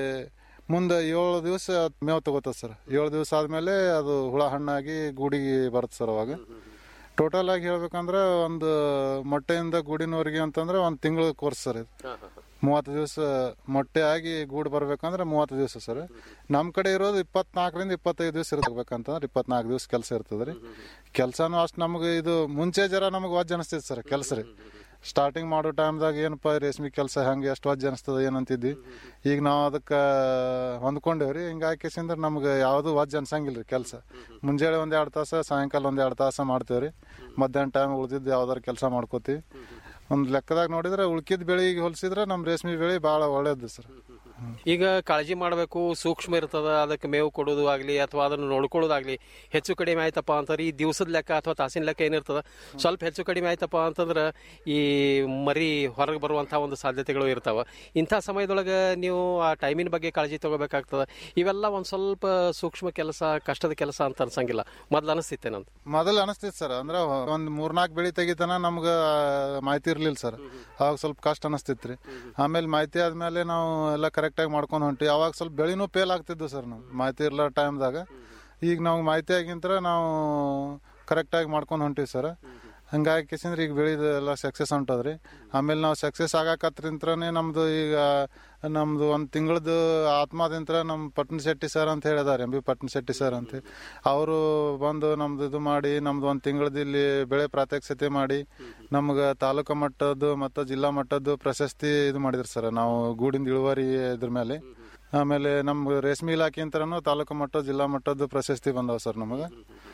ಮುಂದೆ ಏಳು ದಿವಸ ಮೇವು ತಗೋತದ ಸರ್ ಏಳು ದಿವಸ ಆದ್ಮೇಲೆ ಅದು ಹುಳ ಹಣ್ಣಾಗಿ ಗೂಡಿಗೆ ಬರುತ್ತೆ ಸರ್ ಅವಾಗ ಟೋಟಲ್ ಆಗಿ ಹೇಳ್ಬೇಕಂದ್ರೆ ಒಂದು ಮೊಟ್ಟೆಯಿಂದ ಗೂಡಿನವರೆಗೆ ಅಂತಂದ್ರೆ ಒಂದು ತಿಂಗಳ ಕೋರ್ಸ್ ಸರ್ ಇದು ಮೂವತ್ತು ದಿವಸ ಮೊಟ್ಟೆ ಆಗಿ ಗೂಡು ಬರ್ಬೇಕಂದ್ರೆ ಮೂವತ್ತು ದಿವಸ ಸರ್ ನಮ್ಮ ಕಡೆ ಇರೋದು ಇಪ್ಪತ್ನಾಲ್ಕರಿಂದ ಇಪ್ಪತ್ತೈದು ದಿವಸ ಇರ್ಬೇಕಂತಂದ್ರೆ ಇಪ್ಪತ್ನಾಲ್ಕು ದಿವಸ ಕೆಲಸ ಇರ್ತದೆ ರೀ ಕೆಲಸನೂ ಅಷ್ಟು ನಮಗೆ ಇದು ಮುಂಚೆ ಜರ ನಮಗೆ ವಜ್ಜ ಅನಿಸ್ತೈತೆ ಸರ್ ಕೆಲಸ ರೀ ಸ್ಟಾರ್ಟಿಂಗ್ ಮಾಡೋ ಟೈಮ್ದಾಗ ಏನಪ್ಪ ರೇಷ್ಮೆ ಕೆಲಸ ಹೆಂಗೆ ಎಷ್ಟು ವಜ್ಜ ಅನಿಸ್ತದ ಏನಂತಿದ್ವಿ ಈಗ ನಾವು ಅದಕ್ಕೆ ಹೊಂದ್ಕೊಂಡೇವ್ರಿ ಹಿಂಗೆ ಹಾಕಿಸಿಂದ್ರೆ ನಮ್ಗೆ ಯಾವುದು ವಜ್ಜ ಅನ್ಸಂಗಿಲ್ಲ ರೀ ಕೆಲಸ ಮುಂಜಾನೆ ಒಂದು ಎರಡು ತಾಸು ಸಾಯಂಕಾಲ ಒಂದು ಎರಡು ತಾಸು ಮಾಡ್ತೇವೆ ರೀ ಮಧ್ಯಾಹ್ನ ಟೈಮ್ ಉಳ್ದಿದ್ದು ಯಾವ್ದಾರು ಕೆಲಸ ಮಾಡ್ಕೋತೀವಿ ಒಂದು ಲೆಕ್ಕದಾಗ ನೋಡಿದ್ರೆ ಉಳ್ಕಿದ ಬೆಳೆಗೆ ಹೋಲಿಸಿದ್ರೆ ನಮ್ಮ ರೇಷ್ಮೆ ಬೆಳೆ ಭಾಳ ಒಳ್ಳೇದು ಸರ್ ಈಗ ಕಾಳಜಿ ಮಾಡಬೇಕು ಸೂಕ್ಷ್ಮ ಇರ್ತದ ಅದಕ್ಕೆ ಮೇವು ಕೊಡೋದು ಆಗಲಿ ಅಥವಾ ಅದನ್ನು ನೋಡ್ಕೊಳ್ಳೋದಾಗ್ಲಿ ಹೆಚ್ಚು ಕಡಿಮೆ ಆಯ್ತಪ್ಪ ಅಂತಂದ್ರೆ ಈ ದಿವಸದ ಲೆಕ್ಕ ಅಥವಾ ತಾಸಿನ ಲೆಕ್ಕ ಏನಿರ್ತದ ಸ್ವಲ್ಪ ಹೆಚ್ಚು ಕಡಿಮೆ ಆಯ್ತಪ್ಪ ಅಂತಂದ್ರೆ ಈ ಮರಿ ಹೊರಗೆ ಬರುವಂಥ ಒಂದು ಸಾಧ್ಯತೆಗಳು ಇರ್ತಾವ ಇಂಥ ಸಮಯದೊಳಗೆ ನೀವು ಆ ಟೈಮಿನ ಬಗ್ಗೆ ಕಾಳಜಿ ತಗೋಬೇಕಾಗ್ತದ ಇವೆಲ್ಲ ಒಂದು ಸ್ವಲ್ಪ ಸೂಕ್ಷ್ಮ ಕೆಲಸ ಕಷ್ಟದ ಕೆಲಸ ಅಂತ ಅನ್ಸಂಗಿಲ್ಲ ಮೊದ್ಲು ಅನಿಸ್ತಿತ್ತೆ ನಂದು ಮೊದಲು ಅನಿಸ್ತಿತ್ತು ಸರ್ ಅಂದ್ರೆ ಒಂದು ಮೂರ್ನಾಲ್ಕು ಬೆಳೆ ತೆಗಿತನ ನಮ್ಗೆ ಮಾಹಿತಿ ಇರ್ಲಿಲ್ಲ ಸರ್ ಅವಾಗ ಸ್ವಲ್ಪ ಕಷ್ಟ ಅನಿಸ್ತಿತ್ತು ರೀ ಆಮೇಲೆ ಮಾಹಿತಿ ಆದ್ಮೇಲೆ ನಾವು ಎಲ್ಲ ಕರೆಕ್ಟಾಗಿ ಮಾಡ್ಕೊಂಡು ಹೊಂಟಿ ಅವಾಗ ಸ್ವಲ್ಪ ಬೆಳೆನೂ ಫೇಲ್ ಆಗ್ತಿದ್ವು ಸರ್ ನಾವು ಮಾಹಿತಿ ಇರ್ಲ ಟೈಮ್ದಾಗ ಈಗ ನಾವು ಮಾಹಿತಿ ಆಗಿಂತ್ರ ನಾವು ಕರೆಕ್ಟಾಗಿ ಮಾಡ್ಕೊಂಡು ಹೊಂಟಿವಿ ಸರ್ ಹಂಗಾಗಿ ಕಿಸಿಂದ್ರೆ ಈಗ ಬೆಳೆದು ಎಲ್ಲ ಸಕ್ಸಸ್ ಹೊಂಟದ್ರಿ ಆಮೇಲೆ ನಾವು ಸಕ್ಸಸ್ ಆಗಾಕತ್ರಿಂತ್ರನೇ ನಮ್ದು ಈಗ ನಮ್ದು ಒಂದು ತಿಂಗಳದ್ದು ಆತ್ಮದಿಂತ್ರ ನಮ್ಮ ಪಟ್ನ ಶೆಟ್ಟಿ ಸರ್ ಅಂತ ಹೇಳಿದಾರೆ ಎಂ ಬಿ ಪಟ್ನ ಶೆಟ್ಟಿ ಸರ್ ಅಂತ ಅವರು ಬಂದು ನಮ್ದು ಇದು ಮಾಡಿ ನಮ್ದು ಒಂದು ತಿಂಗಳದ್ದು ಇಲ್ಲಿ ಬೆಳೆ ಪ್ರಾತ್ಯಕ್ಷತೆ ಮಾಡಿ ನಮ್ಗೆ ತಾಲೂಕು ಮಟ್ಟದ್ದು ಮತ್ತು ಜಿಲ್ಲಾ ಮಟ್ಟದ್ದು ಪ್ರಶಸ್ತಿ ಇದು ಮಾಡಿದ್ರು ಸರ್ ನಾವು ಗೂಡಿಂದ ಇಳುವರಿ ಇದ್ರ ಮೇಲೆ ಆಮೇಲೆ ನಮ್ಮ ರೇಷ್ಮೆ ಇಲಾಖೆ ಅಂತನೂ ತಾಲೂಕು ಮಟ್ಟ ಜಿಲ್ಲಾ ಮಟ್ಟದ್ದು ಪ್ರಶಸ್ತಿ ಬಂದವ ಸರ್ ನಮಗೆ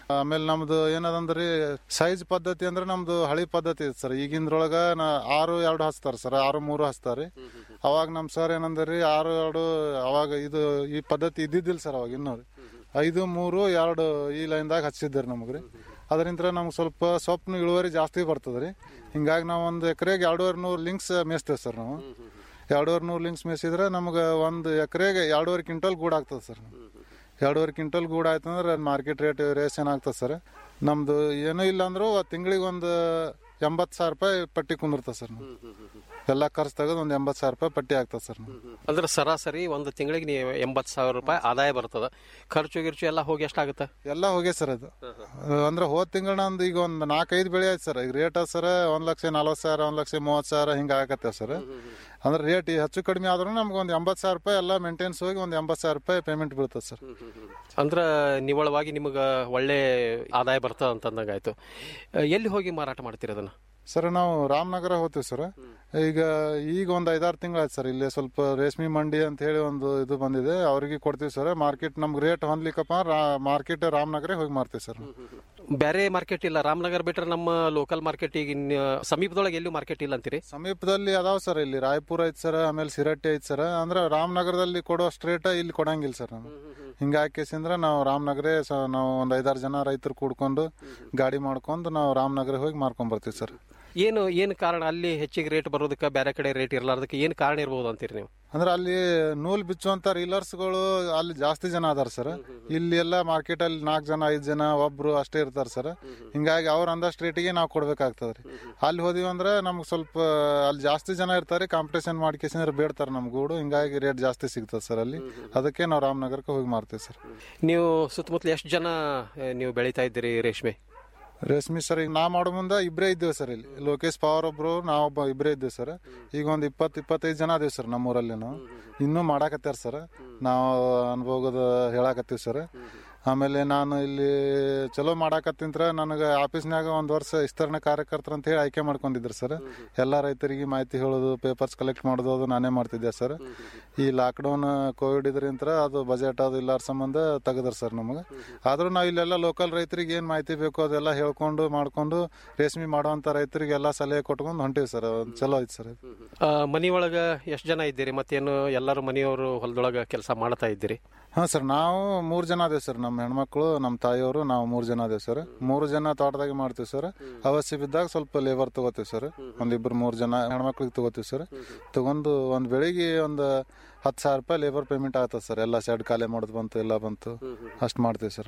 ಆಮೇಲೆ ನಮ್ದು ಏನದಂದ್ರಿ ಸೈಜ್ ಪದ್ಧತಿ ಅಂದ್ರೆ ನಮ್ದು ಹಳಿ ಪದ್ಧತಿ ಇದೆ ಸರ್ ಈಗಿಂದ್ರೊಳಗ ನಾ ಆರು ಎರಡು ಹಚ್ತಾರ ಸರ್ ಆರು ಮೂರು ಹಚ್ತಾರಿ ಅವಾಗ ನಮ್ ಸರ್ ಏನಂದ್ರಿ ಆರು ಎರಡು ಅವಾಗ ಇದು ಈ ಪದ್ಧತಿ ಇದ್ದಿದ್ದಿಲ್ಲ ಸರ್ ಅವಾಗ ಇನ್ನೂ ರೀ ಐದು ಮೂರು ಎರಡು ಈ ಲೈನ್ದಾಗ ಹಚ್ಚಿದ್ರಿ ನಮಗ್ರಿ ಅದರಿಂದ ನಮ್ಗೆ ಸ್ವಲ್ಪ ಸೊಪ್ಪು ಇಳುವರಿ ಜಾಸ್ತಿ ಬರ್ತದ್ರಿ ಹಿಂಗಾಗಿ ನಾವು ಒಂದು ಎಕರೆಗೆ ಎರಡೂವರೆ ನೂರು ಲಿಂಕ್ಸ್ ಮೇಯಿಸ್ತೇವೆ ಸರ್ ನಾವು ಎರಡೂವರೆ ನೂರು ಲಿಂಕ್ಸ್ ಮೇಯಿಸಿದ್ರೆ ನಮ್ಗೆ ಒಂದು ಎಕರೆಗೆ ಎರಡೂವರೆ ಕ್ವಿಂಟಲ್ ಗೂಡ್ ಆಗ್ತದೆ ಸರ್ ಎರಡೂವರೆ ಕ್ವಿಂಟಲ್ ಗೂಡ್ ಆಯ್ತು ಅಂದ್ರೆ ಮಾರ್ಕೆಟ್ ರೇಟ್ ರೇಸ್ ಏನಾಗ್ತದೆ ಸರ್ ನಮ್ದು ಏನೂ ಇಲ್ಲ ಅಂದ್ರೂ ತಿಂಗಳಿಗೆ ಒಂದು ಎಂಬತ್ತು ಸಾವಿರ ರೂಪಾಯಿ ಪಟ್ಟಿ ಕುಂದಿರ್ತದೆ ಸರ್ ಎಲ್ಲ ಖರ್ಚು ತೆಗೆದು ಒಂದು ಎಂಬತ್ತು ಸಾವಿರ ರೂಪಾಯಿ ಪಟ್ಟಿ ಆಗ್ತದೆ ಸರ್ ಅಂದ್ರೆ ಸರಾಸರಿ ಒಂದು ತಿಂಗಳಿಗೆ ನೀವು ಎಂಬತ್ತು ಸಾವಿರ ರೂಪಾಯಿ ಆದಾಯ ಬರ್ತದ ಖರ್ಚು ಗಿರ್ಚು ಎಲ್ಲ ಹೋಗಿ ಎಷ್ಟಾಗುತ್ತೆ ಎಲ್ಲ ಹೋಗಿ ಸರ್ ಅದು ಅಂದ್ರೆ ಹೋದ ತಿಂಗಳ ಒಂದು ಈಗ ಒಂದು ನಾಲ್ಕೈದು ಬೆಳೆ ಆಯ್ತು ಸರ್ ಈಗ ರೇಟ್ ಸರ್ ಒಂದ್ ಲಕ್ಷ ನಲ್ವತ್ತು ಸಾವಿರ ಒಂದ್ ಲಕ್ಷ ಮೂವತ್ತು ಸಾವಿರ ಹಿಂಗೆ ಆಗತ್ತೇವೆ ಸರ್ ಅಂದ್ರೆ ರೇಟ್ ಹೆಚ್ಚು ಕಡಿಮೆ ಆದ್ರೂ ನಮ್ಗೆ ಒಂದು ಎಂಬತ್ತು ಸಾವಿರ ರೂಪಾಯಿ ಎಲ್ಲ ಮೇಂಟೆನ್ಸ್ ಹೋಗಿ ಒಂದು ಎಂಬತ್ತು ಸಾವಿರ ರೂಪಾಯಿ ಪೇಮೆಂಟ್ ಬೀಳ್ತದೆ ಸರ್ ಅಂದ್ರ ನಿವ್ವಳವಾಗಿ ನಿಮಗೆ ಒಳ್ಳೆ ಆದಾಯ ಬರ್ತದ ಅಂತಂದಂಗಾಯ್ತು ಎಲ್ಲಿ ಹೋಗಿ ಮಾರಾಟ ಮಾಡ್ತೀರಿ ಅದನ್ನ ಸರ್ ನಾವು ರಾಮನಗರ ಹೋಗ್ತೀವಿ ಸರ್ ಈಗ ಈಗ ಒಂದು ಐದಾರು ತಿಂಗಳಾಯ್ತು ಸರ್ ಇಲ್ಲಿ ಸ್ವಲ್ಪ ರೇಷ್ಮೆ ಮಂಡಿ ಅಂತ ಹೇಳಿ ಒಂದು ಇದು ಬಂದಿದೆ ಅವ್ರಿಗೆ ಕೊಡ್ತೀವಿ ಸರ್ ಮಾರ್ಕೆಟ್ ನಮ್ಗೆ ರೇಟ್ ಹೊಂದ್ಲಿಕ್ಕಪ್ಪ ಮಾರ್ಕೆಟ್ ರಾಮನಗರ ಹೋಗಿ ಮಾರ್ತೀವಿ ಸರ್ ಬೇರೆ ಮಾರ್ಕೆಟ್ ಇಲ್ಲ ರಾಮನಗರ ಬಿಟ್ರೆ ನಮ್ಮ ಲೋಕಲ್ ಮಾರ್ಕೆಟ್ ಈಗ ಇನ್ ಸಮೀಪದೊಳಗೆ ಎಲ್ಲೂ ಮಾರ್ಕೆಟ್ ಇಲ್ಲ ಅಂತೀರಿ ಸಮೀಪದಲ್ಲಿ ಅದಾವ ಸರ್ ಇಲ್ಲಿ ರಾಯಪುರ ಐತಿ ಸರ್ ಆಮೇಲೆ ಸಿರಟ್ಟಿ ಐತಿ ಸರ್ ಅಂದ್ರೆ ರಾಮನಗರದಲ್ಲಿ ಕೊಡೋ ಸ್ಟ್ರೇಟ್ ಇಲ್ಲಿ ಕೊಡಂಗಿಲ್ಲ ಸರ್ ನಾವು ಹಿಂಗಾಕೇಸಿಂದ್ರ ನಾವು ರಾಮನಗರೇ ಸ ನಾವು ಒಂದು ಐದಾರು ಜನ ರೈತರು ಕೂಡ್ಕೊಂಡು ಗಾಡಿ ಮಾಡ್ಕೊಂಡು ನಾವು ರಾಮನಗರ ಹೋಗಿ ಮಾರ್ಕೊಂಡ್ ಬರ್ತೀವಿ ಸರ್ ಏನು ಏನು ಕಾರಣ ಅಲ್ಲಿ ಹೆಚ್ಚಿಗೆ ರೇಟ್ ಬರೋದಕ್ಕೆ ಬೇರೆ ಕಡೆ ರೇಟ್ ಇರಲಾರ್ದಕ್ಕೆ ಏನು ಕಾರಣ ಇರ್ಬೋದು ಅಂತೀರಿ ನೀವು ಅಂದ್ರೆ ಅಲ್ಲಿ ನೂಲ್ ಬಿಚ್ಚುವಂತ ರೀಲರ್ಸ್ಗಳು ಅಲ್ಲಿ ಜಾಸ್ತಿ ಜನ ಅದಾರ ಸರ್ ಇಲ್ಲಿ ಎಲ್ಲ ಮಾರ್ಕೆಟ್ ಅಲ್ಲಿ ನಾಲ್ಕು ಜನ ಐದು ಜನ ಒಬ್ರು ಅಷ್ಟೇ ಇರ್ತಾರ ಸರ್ ಹಿಂಗಾಗಿ ಅವ್ರ ಅಂದಷ್ಟು ರೇಟಿಗೆ ನಾವು ಕೊಡ್ಬೇಕಾಗ್ತದ್ರಿ ಅಲ್ಲಿ ಹೋದಿವಿ ಅಂದ್ರೆ ನಮ್ಗೆ ಸ್ವಲ್ಪ ಅಲ್ಲಿ ಜಾಸ್ತಿ ಜನ ಇರ್ತಾರೆ ಕಾಂಪಿಟೇಷನ್ ಮಾಡ್ಕೇಸಿಂದ್ರೆ ಬೇಡ್ತಾರೆ ನಮ್ ಗೂಡು ಹಿಂಗಾಗಿ ರೇಟ್ ಜಾಸ್ತಿ ಸಿಗ್ತದೆ ಸರ್ ಅಲ್ಲಿ ಅದಕ್ಕೆ ನಾವು ರಾಮನಗರಕ್ಕೆ ಹೋಗಿ ಮಾರ್ತೀವಿ ಸರ್ ನೀವು ಸುತ್ತಮುತ್ತಲು ಎಷ್ಟು ಜನ ಆ, ನೀವು ಬೆಳೀತಾ ಇದ್ದೀರಿ ರೇಷ್ಮೆ ರೇಷ್ಮೆ ಸರ್ ಈಗ ನಾ ಮಾಡೋ ಮುಂದೆ ಇಬ್ಬರೇ ಇದ್ದೇವೆ ಸರ್ ಇಲ್ಲಿ ಲೋಕೇಶ್ ಪವರ್ ಒಬ್ರು ನಾವೊಬ್ಬ ಇಬ್ಬರೇ ಇದ್ದೇವೆ ಸರ್ ಈಗ ಒಂದು ಇಪ್ಪತ್ತು ಇಪ್ಪತ್ತೈದು ಜನ ಅದೇವಿ ಸರ್ ನಮ್ಮೂರಲ್ಲಿ ನಾವು ಇನ್ನೂ ಮಾಡಾಕತ್ಯಾರ ಸರ್ ನಾವು ಅನುಭವದ ಹೇಳಾಕತ್ತೀವಿ ಸರ್ ಆಮೇಲೆ ನಾನು ಇಲ್ಲಿ ಚಲೋ ಮಾಡಾಕತ್ತಿಂತ್ರ ನನಗೆ ಆಫೀಸ್ನಾಗ ಒಂದು ವರ್ಷ ವಿಸ್ತರಣೆ ಕಾರ್ಯಕರ್ತರು ಅಂತ ಹೇಳಿ ಆಯ್ಕೆ ಮಾಡ್ಕೊಂಡಿದ್ರು ಸರ್ ಎಲ್ಲ ರೈತರಿಗೆ ಮಾಹಿತಿ ಹೇಳೋದು ಪೇಪರ್ಸ್ ಕಲೆಕ್ಟ್ ಮಾಡೋದು ಅದು ನಾನೇ ಮಾಡ್ತಿದ್ದೆ ಸರ್ ಈ ಲಾಕ್ಡೌನ್ ಕೋವಿಡ್ ಇದ್ರಿಂತ ಅದು ಬಜೆಟ್ ಅದು ಇಲ್ಲಾರ ಸಂಬಂಧ ತೆಗದ್ರ ಸರ್ ನಮಗೆ ಆದ್ರೂ ನಾವು ಇಲ್ಲೆಲ್ಲ ಲೋಕಲ್ ರೈತರಿಗೆ ಏನು ಮಾಹಿತಿ ಬೇಕು ಅದೆಲ್ಲ ಹೇಳ್ಕೊಂಡು ಮಾಡ್ಕೊಂಡು ರೇಷ್ಮೆ ಮಾಡುವಂತ ರೈತರಿಗೆಲ್ಲ ಸಲಹೆ ಕೊಟ್ಕೊಂಡು ಹೊಂಟಿವಿ ಸರ್ ಚಲೋ ಐತಿ ಸರ್ ಇದು. ಆ, ಮನೆಯೊಳಗ ಎಷ್ಟು ಜನ ಇದ್ದೀರಿ ಮತ್ತೇನು ಎಲ್ಲರೂ ಮನೆಯವರು ಹೊಲದೊಳಗ ಕೆಲಸ ಮಾಡ್ತಾ ಇದ್ದೀರಿ ಹಾ ಸರ್ ನಾವು ಮೂರು ಜನ ಅದೇವ್ ಸರ್ ನಮ್ಮ ಹೆಣ್ಮಕ್ಳು ನಮ್ಮ ತಾಯಿಯವರು ನಾವು ಮೂರು ಜನ ಅದೇವ್ ಸರ್ ಮೂರು ಜನ ತೋಟದಾಗ ಮಾಡ್ತೀವಿ ಸರ್ ಅವಶ್ಯ ಬಿದ್ದಾಗ ಸ್ವಲ್ಪ ಲೇಬರ್ ತಗೋತೀವಿ ಸರ್ ಒಂದಿಬ್ರು ಮೂರು ಜನ ಹೆಣ್ಮಕ್ಳಿಗೆ ತಗೋತೀವಿ ಸರ್ ತಗೊಂಡು ಒಂದು ಬೆಳಿಗ್ಗೆ ಒಂದು ಹತ್ತು ಸಾವಿರ ರೂಪಾಯಿ ಲೇಬರ್ ಪೇಮೆಂಟ್ ಆಗ್ತದೆ ಸರ್ ಎಲ್ಲ ಶೆಡ್ ಖಾಲಿ ಮಾಡೋದು ಬಂತು ಎಲ್ಲ ಬಂತು ಅಷ್ಟು ಮಾಡ್ತೀವಿ ಸರ್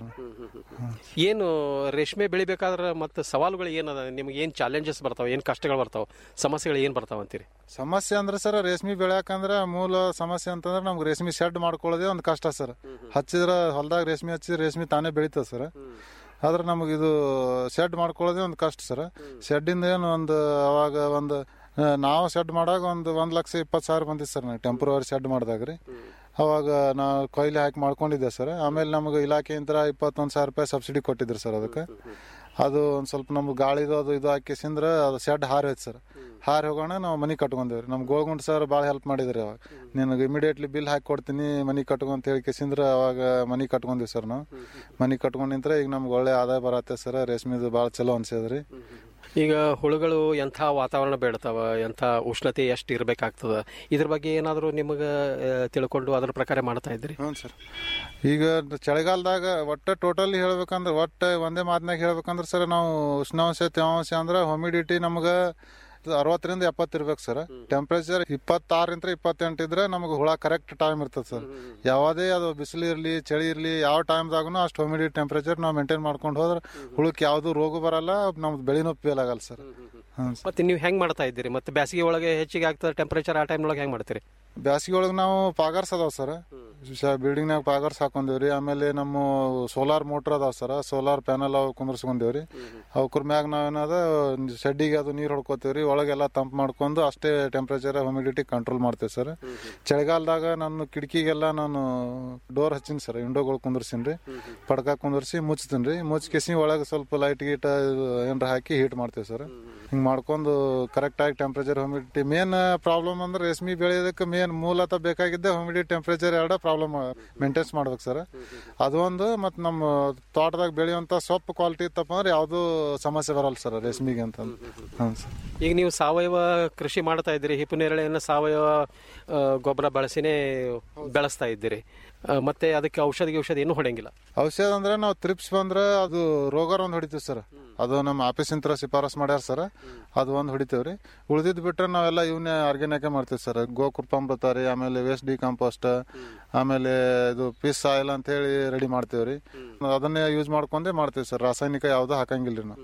ಏನು ರೇಷ್ಮೆ ಬೆಳಿಬೇಕಾದ್ರೆ ಮತ್ತೆ ಸವಾಲುಗಳು ಏನದ ನಿಮ್ಗೆ ಏನು ಚಾಲೆಂಜಸ್ ಬರ್ತಾವ ಏನು ಕಷ್ಟಗಳು ಬರ್ತಾವ ಸಮಸ್ಯೆಗಳು ಏನು ಬರ್ತಾವ ಅಂತೀರಿ ಸಮಸ್ಯೆ ಅಂದ್ರೆ ಸರ್ ರೇಷ್ಮೆ ಬೆಳ್ಯಾಕಂದ್ರೆ ಮೂಲ ಸಮಸ್ಯೆ ಅಂತಂದ್ರೆ ನಮ್ಗೆ ರೇಷ್ಮೆ ಶೆಡ್ ಮಾಡ್ಕೊಳ್ಳೋದೇ ಒಂದು ಕಷ್ಟ ಸರ್ ಹಚ್ಚಿದ್ರ ಹೊಲದಾಗ ರೇಷ್ಮೆ ಹಚ್ಚಿದ್ರೆ ರೇಷ್ಮೆ ತಾನೇ ಬೆಳೀತದೆ ಸರ್ ಆದ್ರೆ ನಮಗೆ ಇದು ಶೆಡ್ ಮಾಡ್ಕೊಳ್ಳೋದೇ ಒಂದು ಕಷ್ಟ ಸರ್ ಶೆಡ್ಡಿಂದ ಏನು ಒಂದು ಅವಾಗ ಒಂದು ಆ, ನಾವು ಶೆಡ್ ಮಾಡಾಗ ಒಂದು ಒಂದು ಲಕ್ಷ ಇಪ್ಪತ್ತು ಸಾವಿರ ಬಂದಿತ್ತು ಸರ್ ನಾವು ಟೆಂಪ್ರವರಿ ಶೆಡ್ ಮಾಡಿದಾಗ ರೀ ಅವಾಗ ನಾವು ಕೊಯ್ಲಿ ಹಾಕಿ ಮಾಡ್ಕೊಂಡಿದ್ದೆ ಸರ್ ಆಮೇಲೆ ನಮಗೆ ಇಲಾಖೆಯಿಂದ ಇಪ್ಪತ್ತೊಂದು ಸಾವಿರ ರೂಪಾಯಿ ಸಬ್ಸಿಡಿ ಕೊಟ್ಟಿದ್ರು ಸರ್ ಅದಕ್ಕೆ ಅದು ಒಂದು ಸ್ವಲ್ಪ ನಮ್ಗೆ ಗಾಳಿದು ಅದು ಇದು ಹಾಕಿಸಿಂದ್ರೆ ಅದು ಶೆಡ್ ಹಾರಿ ಹೋಯ್ತು ಸರ್ ಹಾರಿ ಹೋಗೋಣ ನಾವು ಮನೆ ಕಟ್ಕೊಂಡೇವ್ರಿ ನಮ್ ಗೋಳ್ಗುಂಡ್ ಸರ್ ಭಾಳ ಹೆಲ್ಪ್ ಮಾಡಿದ್ರಿ ಅವಾಗ ನಿನಗೆ ಇಮಿಡಿಯೇಟ್ಲಿ ಬಿಲ್ ಹಾಕಿ ಕೊಡ್ತೀನಿ ಮನೆ ಕಟ್ಕೊಂತ ಹೇಳಿ ಕೇಸಿಂದ್ರೆ ಅವಾಗ ಮನೆ ಕಟ್ಕೊಂಡ್ವಿ ಸರ್ ನಾವು ಮನೆ ಕಟ್ಕೊಂಡ್ ನಿಂತ್ರೆ ಈಗ ನಮ್ಗೆ ಒಳ್ಳೆ ಆದಾಯ ಬರತ್ತೆ ಸರ್ ರೇಷ್ಮೆದು ಭಾಳ ಚಲೋ ಅನ್ಸದ್ರಿ ಈಗ ಹುಳುಗಳು ಎಂಥ ವಾತಾವರಣ ಬೇಡ್ತಾವ ಎಂಥ ಉಷ್ಣತೆ ಎಷ್ಟು ಇರಬೇಕಾಗ್ತದ ಇದ್ರ ಬಗ್ಗೆ ಏನಾದರೂ ನಿಮಗೆ ತಿಳ್ಕೊಂಡು ಅದ್ರ ಪ್ರಕಾರ ಮಾಡ್ತಾ ಇದ್ರಿ ಹ್ಞೂ ಸರ್ ಈಗ ಚಳಿಗಾಲದಾಗ ಒಟ್ಟ ಟೋಟಲಿ ಹೇಳ್ಬೇಕಂದ್ರೆ ಒಟ್ಟ ಒಂದೇ ಮಾತಿನಾಗ ಹೇಳ್ಬೇಕಂದ್ರೆ ಸರ್ ನಾವು ಉಷ್ಣಾಂಶ ತೇವಾಂಶ ಅಂದ್ರೆ ಹ್ಯೂಮಿಡಿಟಿ ನಮ್ಗೆ ಅರವತ್ತರಿಂದ ಎಪ್ಪತ್ತು ಇರ್ಬೇಕು ಸರ್ ಟೆಂಪ್ರೇಚರ್ ಇಪ್ಪತ್ತಾರರಿಂದ ಇಪ್ಪತ್ತೆಂಟು ಇದ್ರೆ ನಮ್ಗೆ ಹುಳ ಕರೆಕ್ಟ್ ಟೈಮ್ ಇರ್ತದೆ ಸರ್ ಯಾವುದೇ ಅದು ಬಿಸಿಲು ಇರಲಿ ಚಳಿ ಇರಲಿ ಯಾವ ಟೈಮ್ದಾಗೂ ಅಷ್ಟು ಹ್ಯೂಮಿಡಿಟಿ ಟೆಂಪ್ರೇಚರ್ ನಾವು ಮೇಂಟೈನ್ ಮಾಡ್ಕೊಂಡು ಹೋದ್ರೆ ಹುಳಕ್ಕೆ ಯಾವುದು ರೋಗ ಬರಲ್ಲ ನಮ್ದು ಬೆಳೆನೂ ಫೇಲ್ ಆಗಲ್ಲ ಸರ್ ಹ್ಞೂ ಮತ್ತೆ ನೀವು ಹೆಂಗ್ ಮಾಡ್ತಾ ಇದ್ದೀರಿ ಮತ್ತೆ ಬೇಸಿಗೆ ಒಳಗೆ ಹೆಚ್ಚಿಗೆ ಆಗ್ತದೆ ಟೆಂಪರೇಚರ್ ಆ ಟೈಮ್ನೊಳಗೆ ಹೆಂಗ್ ಮಾಡ್ತೀರಿ ಬ್ಯಾಸಿಗೆ ಒಳಗೆ ನಾವು ಪಾಗರ್ಸ್ ಅದಾವ ಸರ್ ಬಿಲ್ಡಿಂಗ್ನಾಗ ಪಾಗರ್ಸ್ ಹಾಕೊಂಡೇವ್ರಿ ಆಮೇಲೆ ನಮ್ಮ ಸೋಲಾರ್ ಮೋಟರ್ ಅದಾವ ಸರ್ ಸೋಲಾರ್ ಪ್ಯಾನಲ್ ಅವು ಕುಂದ್ರಸ್ಕೊಂಡೇವ್ರಿ ಅವ್ರ ಮ್ಯಾಗ ನಾವೇನದ ಶೆಡ್ಡಿಗೆ ಅದು ನೀರು ಹೊಡ್ಕೋತೇವ್ರಿ ಒಳಗೆಲ್ಲ ತಂಪ್ ಮಾಡ್ಕೊಂಡು ಅಷ್ಟೇ ಟೆಂಪ್ರೇಚರ್ ಹ್ಯೂಮಿಡಿಟಿ ಕಂಟ್ರೋಲ್ ಮಾಡ್ತೇವೆ ಸರ್ ಚಳಿಗಾಲದಾಗ ನಾನು ಕಿಟಕಿಗೆಲ್ಲ ನಾನು ಡೋರ್ ಹಚ್ಚಿನಿ ಸರ್ ವಿಂಡೋಗಳು ಕುಂದ್ರಸಿನ್ರಿ ಪಡ್ಕ ಕುಂದ್ರಿಸಿ ಮುಚ್ತೀನಿ ರೀ ಮುಚ್ಚಿಸಿ ಒಳಗೆ ಸ್ವಲ್ಪ ಲೈಟ್ ಗೀಟ ಏನಾರ ಹಾಕಿ ಹೀಟ್ ಮಾಡ್ತೇವೆ ಸರ್ ಹಿಂಗ್ ಮಾಡ್ಕೊಂಡು ಕರೆಕ್ಟ್ ಆಗಿ ಟೆಂಪರೇಚರ್ ಹ್ಯೂಮಿಡಿಟಿ ಮೇನ್ ಪ್ರಾಬ್ಲಮ್ ಅಂದ್ರೆ ರೇಷ್ಮೆ ಬೆಳೆಯೋದಕ್ಕೆ ಮೇನ್ ಮೂಲತಃ ಬೇಕಾಗಿದ್ದೆ ಹ್ಯೂಮಿಡಿಟಿ ಟೆಂಪರೇಚರ್ ಎರಡ ಪ್ರಾಬ್ಲಮ್ ಮೇಂಟೈನ್ಸ್ ಮಾಡ್ಬೇಕು ಸರ್ ಅದೊಂದು ಮತ್ತು ನಮ್ಮ ತೋಟದಾಗ ಬೆಳೆಯುವಂತ ಸೊಪ್ಪು ಕ್ವಾಲಿಟಿ ಇತ್ತಪ್ಪ ಅಂದ್ರೆ ಯಾವ್ದು ಸಮಸ್ಯೆ ಬರಲ್ಲ ಸರ್ ರೇಷ್ಮೆಗೆ ಅಂತ ಹ್ಞೂ ಸರ್ ಈಗ ನೀವು ಸಾವಯವ ಕೃಷಿ ಮಾಡ್ತಾ ಇದ್ದೀರಿ ಹಿಪ್ಪು ನೇರಳೆಯನ್ನು ಸಾವಯವ ಆ, ಗೊಬ್ಬರ ಬಳಸಿನೇ ಬೆಳೆಸ್ತಾ ಇದ್ದೀರಿ ಆ, ಮತ್ತೆ ಅದಕ್ಕೆ ಔಷಧಿ ಔಷಧಿ ಏನು ಹೊಡೆಯಂಗಿಲ್ಲ ಔಷಧ ಅಂದ್ರೆ ನಾವು ತ್ರಿಪ್ಸ್ ಬಂದ್ರೆ ಅದು ರೋಗರ್ ಒಂದು ಹೊಡಿತೀವಿ ಸರ್ ಅದು ನಮ್ಮ ಆಫೀಸಿಂತ್ರ ಶಿಫಾರಸ್ ಮಾಡ್ಯಾರ ಸರ್ ಅದು ಒಂದು ಹೊಡಿತೀವ್ರಿ ಉಳಿದಿದ್ ಬಿಟ್ರೆ ನಾವೆಲ್ಲ ಇವನ್ನೇ ಆರ್ಗ್ಯಾನಿಕ್ ಮಾಡ್ತೀವಿ ಸರ್ ಗೋಕೃಪಾಮೃತ ರೀ ಆಮೇಲೆ ವೇಸ್ಟ್ ಡಿಕಂಪೋಸ್ಟ್ ಆಮೇಲೆ ಇದು ಪೀಸ್ ಆಯಿಲ್ ಅಂತ ಹೇಳಿ ರೆಡಿ ಮಾಡ್ತೀವ್ರಿ ಅದನ್ನೇ ಯೂಸ್ ಮಾಡ್ಕೊಂಡೇ ಮಾಡ್ತೀವಿ ಸರ್ ರಾಸಾಯನಿಕ ಯಾವ್ದು ಹಾಕಂಗಿಲ್ರಿ ನಾವು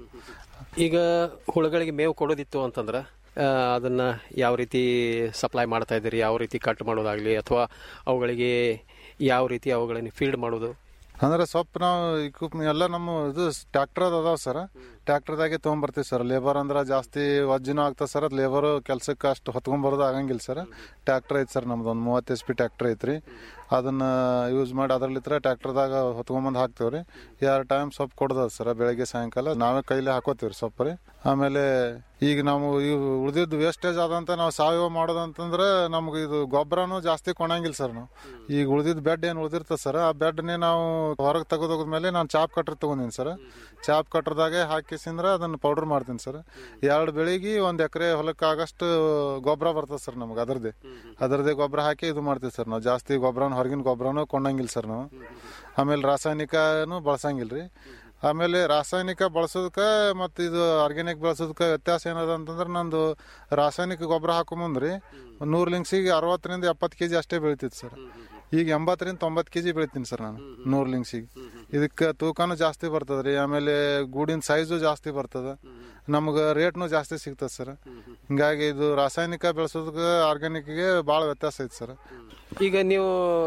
ಈಗ ಹುಳುಗಳಿಗೆ ಮೇವು ಕೊಡೋದಿತ್ತು ಅಂತಂದ್ರೆ ಆ, ಅದನ್ನ ಯಾವ ರೀತಿ ಸಪ್ಲೈ ಮಾಡ್ತಾ ಇದ್ದೀರಿ ಯಾವ ರೀತಿ ಕಟ್ ಮಾಡೋದಾಗ್ಲಿ ಅಥವಾ ಅವುಗಳಿಗೆ ಯಾವ ರೀತಿ ಅವುಗಳನ್ನು ಫೀಡ್ ಮಾಡೋದು ಅಂದ್ರೆ ಸೊಪ್ಪು ನಾವು ಇಕ್ವಿಪ್ ಎಲ್ಲ ನಮ್ಮ ಇದು ಟ್ರ್ಯಾಕ್ಟರ್ ಅದಾವ ಸರ್ ಟ್ರ್ಯಾಕ್ಟರ್ದಾಗೆ ತೊಗೊಂಬರ್ತೀವಿ ಸರ್ ಲೇಬರ್ ಅಂದ್ರೆ ಜಾಸ್ತಿ ವಜ್ಜಿನೂ ಆಗ್ತದೆ ಸರ್ ಅದು ಲೇಬರ್ ಕೆಲ್ಸಕ್ಕೆ ಅಷ್ಟು ಹೊತ್ಕೊಂಬರೋದು ಆಗಂಗಿಲ್ಲ ಸರ್ ಟ್ರ್ಯಾಕ್ಟರ್ ಐತೆ ಸರ್ ನಮ್ದು ಒಂದು ಮೂವತ್ತು ಎಚ್ ಪಿ ಟ್ರ್ಯಾಕ್ಟರ್ ಐತ್ರಿ ಅದನ್ನ ಯೂಸ್ ಮಾಡಿ ಅದ್ರಲ್ಲಿತ್ರ ಟ್ರ್ಯಾಕ್ಟರ್ದಾಗ ಹೊತ್ಕೊಂಬಂದು ಹಾಕ್ತೇವ್ರಿ ಎರಡು ಟೈಮ್ ಸೊಪ್ಪು ಕೊಡ್ದದ ಸರ್ ಬೆಳಗ್ಗೆ ಸಾಯಂಕಾಲ ನಾವೇ ಕೈಲಿ ಹಾಕೋತೀವ್ರಿ ಸೊಪ್ಪು ರೀ ಆಮೇಲೆ ಈಗ ನಾವು ಇವು ಉಳಿದಿದ್ದು ವೇಸ್ಟೇಜ್ ಆದಂತ ನಾವು ಸಾವಯವ ಮಾಡೋದಂತಂದ್ರೆ ನಮ್ಗೆ ಇದು ಗೊಬ್ಬರನು ಜಾಸ್ತಿ ಕೊಣಂಗಿಲ್ಲ ಸರ್ ನಾವು ಈಗ ಉಳಿದಿದ್ದು ಬೆಡ್ ಏನು ಉಳಿದಿರ್ತದೆ ಸರ್ ಆ ಬೆಡ್ನೇ ನಾವು ಹೊರಗೆ ತೆಗೆದೋದ್ಮೇಲೆ ನಾನು ಚಾಪ್ ಕಟ್ರ್ ತಗೊಂಡಿನಿ ಸರ್ ಚಾಪ್ ಕಟ್ರದಾಗೆ ಹಾಕಿಸಿಂದ್ರೆ ಅದನ್ನ ಪೌಡರ್ ಮಾಡ್ತೀನಿ ಸರ್ ಎರಡು ಬೆಳಿಗ್ಗೆ ಒಂದು ಎಕರೆ ಹೊಲಕ್ಕೆ ಆಗಷ್ಟು ಗೊಬ್ಬರ ಬರ್ತದೆ ಸರ್ ನಮ್ಗೆ ಅದರದೇ ಅದರದೇ ಗೊಬ್ಬರ ಹಾಕಿ ಇದು ಮಾಡ್ತೀವಿ ಸರ್ ನಾವು ಜಾಸ್ತಿ ಗೊಬ್ಬರನ ಹೊರಗಿನ ಗೊಬ್ಬರನು ಕೊಂಡಂಗಿಲ್ಲ ಸರ್ ನಾವು ಆಮೇಲೆ ರಾಸಾಯನಿಕನು ಬಳಸಂಗಿಲ್ಲ ರೀ ಆಮೇಲೆ ರಾಸಾಯನಿಕ ಬಳಸೋದಕ್ಕೆ ಮತ್ತು ಇದು ಆರ್ಗ್ಯಾನಿಕ್ ಬಳಸೋದಕ್ಕೆ ವ್ಯತ್ಯಾಸ ಏನದ ಅಂತಂದ್ರೆ ನಂದು ರಾಸಾಯನಿಕ ಗೊಬ್ಬರ ಹಾಕೋ ಮುಂದ್ರಿ ನೂರು ಲಿಂಗ್ಸಿಗೆ ಅರವತ್ತರಿಂದ ಎಪ್ಪತ್ತು ಕೆಜಿ ಅಷ್ಟೇ ಬೆಳಿತಿತ್ತು ಸರ್ ಈಗ ಎಂಬತ್ತರಿಂದ ತೊಂಬತ್ತು ಕೆಜಿ ಬೆಳಿತೀನಿ ಸರ್ ನಾನು ನೂರು ಲಿಂಗ್ಸಿಗೆ ಇದಕ್ಕೆ ತೂಕನೂ ಜಾಸ್ತಿ ಬರ್ತದೆ ರೀ ಆಮೇಲೆ ಗೂಡಿನ ಸೈಜು ಜಾಸ್ತಿ ಬರ್ತದೆ ನಮ್ಗೆ ರೇಟ್ನು ಜಾಸ್ತಿ ಸಿಗ್ತದೆ ಸರ್ ಹಿಂಗಾಗಿ ಇದು ರಾಸಾಯನಿಕ ಬೆಳೆಸೋದಕ್ಕೆ ಆರ್ಗ್ಯಾನಿಕ್ಗೆ ಭಾಳ ವ್ಯತ್ಯಾಸ ಐತೆ ಸರ್ ಈಗ ನೀವು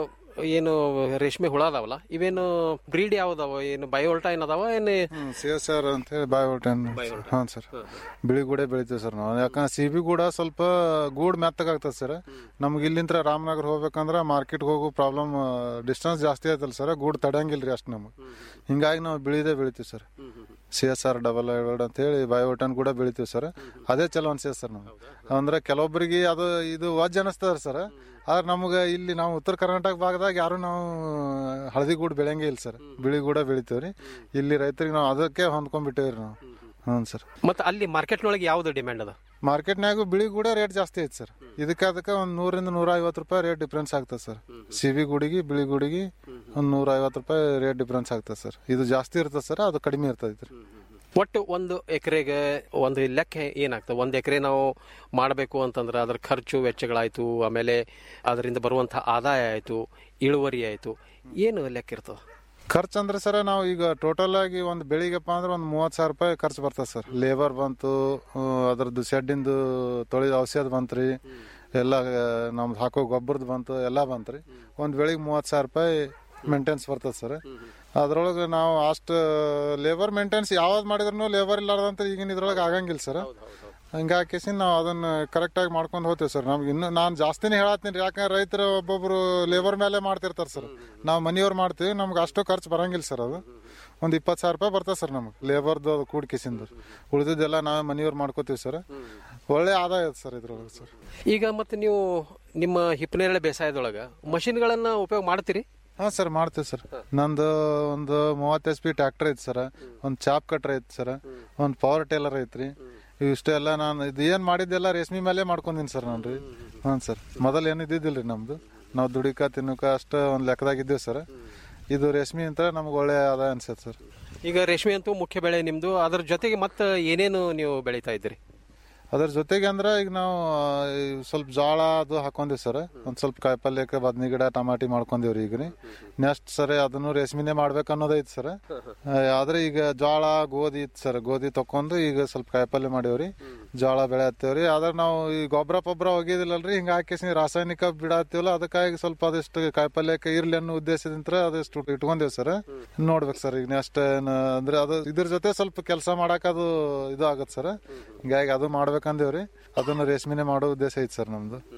ಏನು ರೇಷ್ಮೆ ಹುಳ ಅದಾವಲ್ಲ ಇವೇನು ಬ್ರೀಡ್ ಯಾವ್ದಾವ ಏನು ಬಯೋಲ್ಟೈನ್ ಅದಾವ ಏನು ಸಿ ಎಸ್ ಆರ್ ಅಂತ ಹೇಳಿ ಬಾಯೋಟೆನ್ ಹಾಂ ಸರ್ ಬಿಳಿ ಗೂಡೆ ಬೆಳಿತೀವಿ ಸರ್ ನಾವು ಯಾಕಂದ್ರೆ ಸಿ ಬಿ ಗೂಡ ಸ್ವಲ್ಪ ಗೂಡ್ ಮೆತ್ತಗಾಗ್ತದೆ ಸರ್ ನಮ್ಗೆ ಇಲ್ಲಿಂದ ರಾಮನಗರ ಹೋಗ್ಬೇಕಂದ್ರೆ ಮಾರ್ಕೆಟ್ಗೆ ಹೋಗೋ ಪ್ರಾಬ್ಲಮ್ ಡಿಸ್ಟೆನ್ಸ್ ಜಾಸ್ತಿ ಆಯ್ತಲ್ಲ ಸರ್ ಗೂಡ್ ತಡೆಯಂಗಿಲ್ಲ ರೀ ಅಷ್ಟು ನಮಗೆ ಹಿಂಗಾಗಿ ನಾವು ಬಿಳಿದೇ ಬೆಳಿತೀವಿ sir C S R double ಐವರ್ಡ್ ಅಂತ ಹೇಳಿ ಬಯೋಟನ್ ಕೂಡ ಬೆಳಿತೀವಿ ಸರ್ ಅದೇ ಚಲೋ ಅನ್ಸೈತೆ ಸರ್ ನಮ್ಗೆ ಅಂದ್ರೆ ಕೆಲವೊಬ್ಬರಿಗೆ ಅದು ಇದು ವಜ್ ಅನಿಸ್ತದ ಸರ್ ಆದ್ರೆ ನಮ್ಗೆ ಇಲ್ಲಿ ನಾವು ಉತ್ತರ ಕರ್ನಾಟಕ ಭಾಗದಾಗ ಯಾರು ನಾವು ಹಳದಿ ಗೂಡು ಬೆಳೆಯಂಗೆ ಇಲ್ಲ ಸರ್ ಬಿಳಿ ಗೂಡ ಬೆಳಿತೀವಿ ರೀ ಇಲ್ಲಿ ರೈತರಿಗೆ ನಾವು ಅದಕ್ಕೆ ಹೊಂದ್ಕೊಂಡ್ಬಿಟ್ಟೇವ್ರಿ ನಾವು ಹ್ಞೂ ಸರ್ ಮತ್ತೆ ಅಲ್ಲಿ ಮಾರ್ಕೆಟ್ನೊಳಗೆ ಯಾವ್ದು ಡಿಮ್ಯಾಂಡ್ ಅದ ಮಾರ್ಕೆಟ್ನಾಗ ಬಿಳಿ ಗೂಡ ರೇಟ್ ಜಾಸ್ತಿ ಐತೆ ಸರ್ ಇದಕ್ಕೆ ಅದಕ್ಕೆ ಒಂದು ನೂರಿಂದ ನೂರ ಐವತ್ತು ರೂಪಾಯಿ ರೇಟ್ ಡಿಫ್ರೆನ್ಸ್ ಆಗ್ತದೆ ಸರ್ ಸಿಬಿ ಗುಡಿಗೆ ಬಿಳಿ ಗುಡಿಗೆ ಒಂದು ನೂರ ಐವತ್ತು ರೂಪಾಯಿ ರೇಟ್ ಡಿಫ್ರೆನ್ಸ್ ಆಗ್ತದೆ ಸರ್ ಇದು ಜಾಸ್ತಿ ಇರ್ತದೆ ಸರ್ ಅದು ಕಡಿಮೆ ಇರ್ತೈತೆ ರೀ ಒಟ್ಟು ಒಂದು ಎಕರೆಗೆ ಒಂದು ಲೆಕ್ಕ ಏನಾಗ್ತದೆ ಒಂದು ಎಕರೆ ನಾವು ಮಾಡಬೇಕು ಅಂತಂದ್ರೆ ಅದ್ರ ಖರ್ಚು ವೆಚ್ಚಗಳಾಯ್ತು ಆಮೇಲೆ ಅದರಿಂದ ಬರುವಂತಹ ಆದಾಯ ಆಯ್ತು ಇಳುವರಿ ಆಯ್ತು ಏನು ಲೆಕ್ಕ ಇರ್ತದೆ ಖರ್ಚು ಅಂದ್ರೆ ಸರ್ ನಾವು ಈಗ ಟೋಟಲ್ ಆಗಿ ಒಂದು ಬೆಳಿಗ್ಗೆಪ್ಪ ಅಂದ್ರೆ ಒಂದು ಮೂವತ್ತು ಸಾವಿರ ರೂಪಾಯಿ ಖರ್ಚು ಬರ್ತದೆ ಸರ್ ಲೇಬರ್ ಬಂತು ಆ, ಅದ್ರದ್ದು ಶೆಡ್ಡಿಂದು ತೊಳಿ ಔಷಧ ಬಂತ್ರಿ ಎಲ್ಲ ನಮ್ದು ಹಾಕೋ ಗೊಬ್ಬರದ್ದು ಬಂತು ಎಲ್ಲ ಬಂತ್ರಿ ಒಂದು ಬೆಳಿಗ್ಗೆ ಮೂವತ್ತು ಸಾವಿರ ರೂಪಾಯಿ ಮೇಂಟೆನ್ಸ್ ಬರ್ತದೆ ಸರ್ ಅದ್ರೊಳಗೆ ನಾವು ಅಷ್ಟು ಲೇಬರ್ ಮೇಂಟೆನ್ಸ್ ಯಾವ್ದು ಮಾಡಿದ್ರು ಲೇಬರ್ ಇಲ್ಲಾರ್ದಂತ ಈಗಿನ ಇದ್ರೊಳಗೆ ಆಗಂಗಿಲ್ಲ ಸರ್ ಹಿಂಗಾಕಿಸಿ ನಾವು ಅದನ್ನ ಕರೆಕ್ಟ್ ಆಗಿ ಮಾಡ್ಕೊಂಡು ಹೋಗ್ತೀವಿ ಸರ್ ನಮ್ಗೆ ಇನ್ನು ನಾನು ಜಾಸ್ತಿನೇ ಹೇಳತ್ತೀನಿ ಯಾಕಂದ್ರೆ ರೈತರು ಒಬ್ಬೊಬ್ರು ಲೇಬರ್ ಮೇಲೆ ಮಾಡ್ತಿರ್ತಾರೆ ಸರ್ ನಾವು ಮನೆಯವ್ರು ಮಾಡ್ತೀವಿ ನಮ್ಗೆ ಅಷ್ಟು ಖರ್ಚು ಬರಂಗಿಲ್ಲ ಸರ್ ಅದು ಒಂದು ಇಪ್ಪತ್ತು ಸಾವಿರ ರೂಪಾಯಿ ಬರ್ತದೆ ಸರ್ ನಮ್ಗೆ ಲೇಬರ್ದು ಅದು ಕೂಡ್ಕಿಸಿಂದ ಉಳಿದಿದ್ದೆಲ್ಲ ನಾವೇ ಮನೆಯವ್ರು ಮಾಡ್ಕೋತೀವಿ ಸರ್ ಒಳ್ಳೆ ಆದಾಯ ಐತೆ ಸರ್ ಇದ್ರೊಳಗೆ ಸರ್ ಈಗ ಮತ್ತೆ ನೀವು ನಿಮ್ಮ ಹಿಪ್ಪನೇರಳೆ ಬೇಸಾಯದೊಳಗೆ ಮಷಿನ್ಗಳನ್ನ ಉಪಯೋಗ ಮಾಡ್ತೀರಿ ಹಾಂ ಸರ್ ಮಾಡ್ತೀವಿ ಸರ್ ನಂದು ಒಂದು ಮೂವತ್ತು ಎಚ್ ಪಿ ಟ್ರ್ಯಾಕ್ಟರ್ ಐತೆ ಸರ್ ಒಂದು ಚಾಪ್ ಕಟ್ರ್ ಐತೆ ಸರ್ ಒಂದು ಪವರ್ ಟೇಲರ್ ಐತ್ರಿ ಇಷ್ಟೆಲ್ಲ ನಾನು ಇದು ಏನು ಮಾಡಿದ್ದೆಲ್ಲ ರೇಷ್ಮೆ ಮೇಲೆ ಮಾಡ್ಕೊಂಡಿನಿ ಸರ್ ನಾನು ರೀ ಹಾಂ ಸರ್ ಮೊದಲು ಏನು ಇದ್ದಿದ್ದಿಲ್ಲ ರೀ ನಮ್ದು ನಾವು ದುಡಿಕ ತಿನ್ನಕ ಅಷ್ಟು ಒಂದು ಲೆಕ್ಕದಾಗ ಇದ್ದೀವಿ ಸರ್ ಇದು ರೇಷ್ಮೆ ಅಂತ ನಮ್ಗೆ ಒಳ್ಳೆ ಆದಾಯ ಅನ್ಸತ್ತೆ ಸರ್ ಈಗ ರೇಷ್ಮೆ ಅಂತೂ ಮುಖ್ಯ ಬೆಳೆ ನಿಮ್ದು ಅದ್ರ ಜೊತೆಗೆ ಮತ್ತೆ ಏನೇನು ನೀವು ಬೆಳೀತಾ ಇದ್ದೀರಿ ಅದ್ರ ಜೊತೆಗೆ ಅಂದ್ರೆ ಈಗ ನಾವು ಆ, ಈ ಸ್ವಲ್ಪ ಜೋಳ ಅದು ಹಾಕೊಂಡಿವಿ ಸರ್ ಒಂದ್ ಸ್ವಲ್ಪ ಕಾಯಿಪಲ್ಯಕ್ಕೆ ಬದ್ನಿ ಗಿಡ ಟಮಾಟಿ ಮಾಡ್ಕೊಂಡಿವ್ರಿ ಈಗ ರೀ ನೆಕ್ಸ್ಟ್ ಸರ್ ಅದನ್ನು ರೇಷ್ಮಿನೇ ಮಾಡ್ಬೇಕು ಅನ್ನೋದೈತಿ ಸರ್ ಆದ್ರೆ ಈಗ ಜೋಳ ಗೋಧಿ ಇತ್ತು ಸರ್ ಗೋಧಿ ತಕೊಂಡು ಈಗ ಸ್ವಲ್ಪ ಕಾಯಿಪಲ್ಯ ಮಾಡೀವ್ರಿ ಜೋಳ ಬೆಳೆ ಹತ್ತೇವ್ರಿ ಆದ್ರೆ ನಾವು ಈ ಗೊಬ್ಬರ ಪೊಬ್ಬರ ಒಗಿದಿಲ್ಲಲ್ರಿ ಹಿಂಗ ಹಾಕಿಸಿ ರಾಸಾಯನಿಕ ಬಿಡತ್ತೀವಲ್ಲ ಅದಕ್ಕಾಗಿ ಸ್ವಲ್ಪ ಅದಷ್ಟು ಕಾಯಿಪಲ್ಯಕ್ಕೆ ಇರ್ಲಿ ಅನ್ನೋ ಉದ್ದೇಶದಿಂದ ಅದಷ್ಟು ಇಟ್ಕೊಂಡೇವ್ ಸರ್ ನೋಡ್ಬೇಕು ಸರ್ ಈಗ ನೆಕ್ಸ್ಟ್ ಅಂದ್ರೆ ಅದು ಇದ್ರ ಜೊತೆ ಸ್ವಲ್ಪ ಕೆಲಸ ಮಾಡಕ್ ಅದು ಇದು ಆಗತ್ತೆ ಸರ್ ಹಿಂಗಾಗಿ ಅದು ಮಾಡ್ಬೇಕಂದೇವ್ರಿ ಅದನ್ನ ರೇಷ್ಮೆನೆ ಮಾಡೋ ಉದ್ದೇಶ ಐತಿ ಸರ್ ನಮ್ದು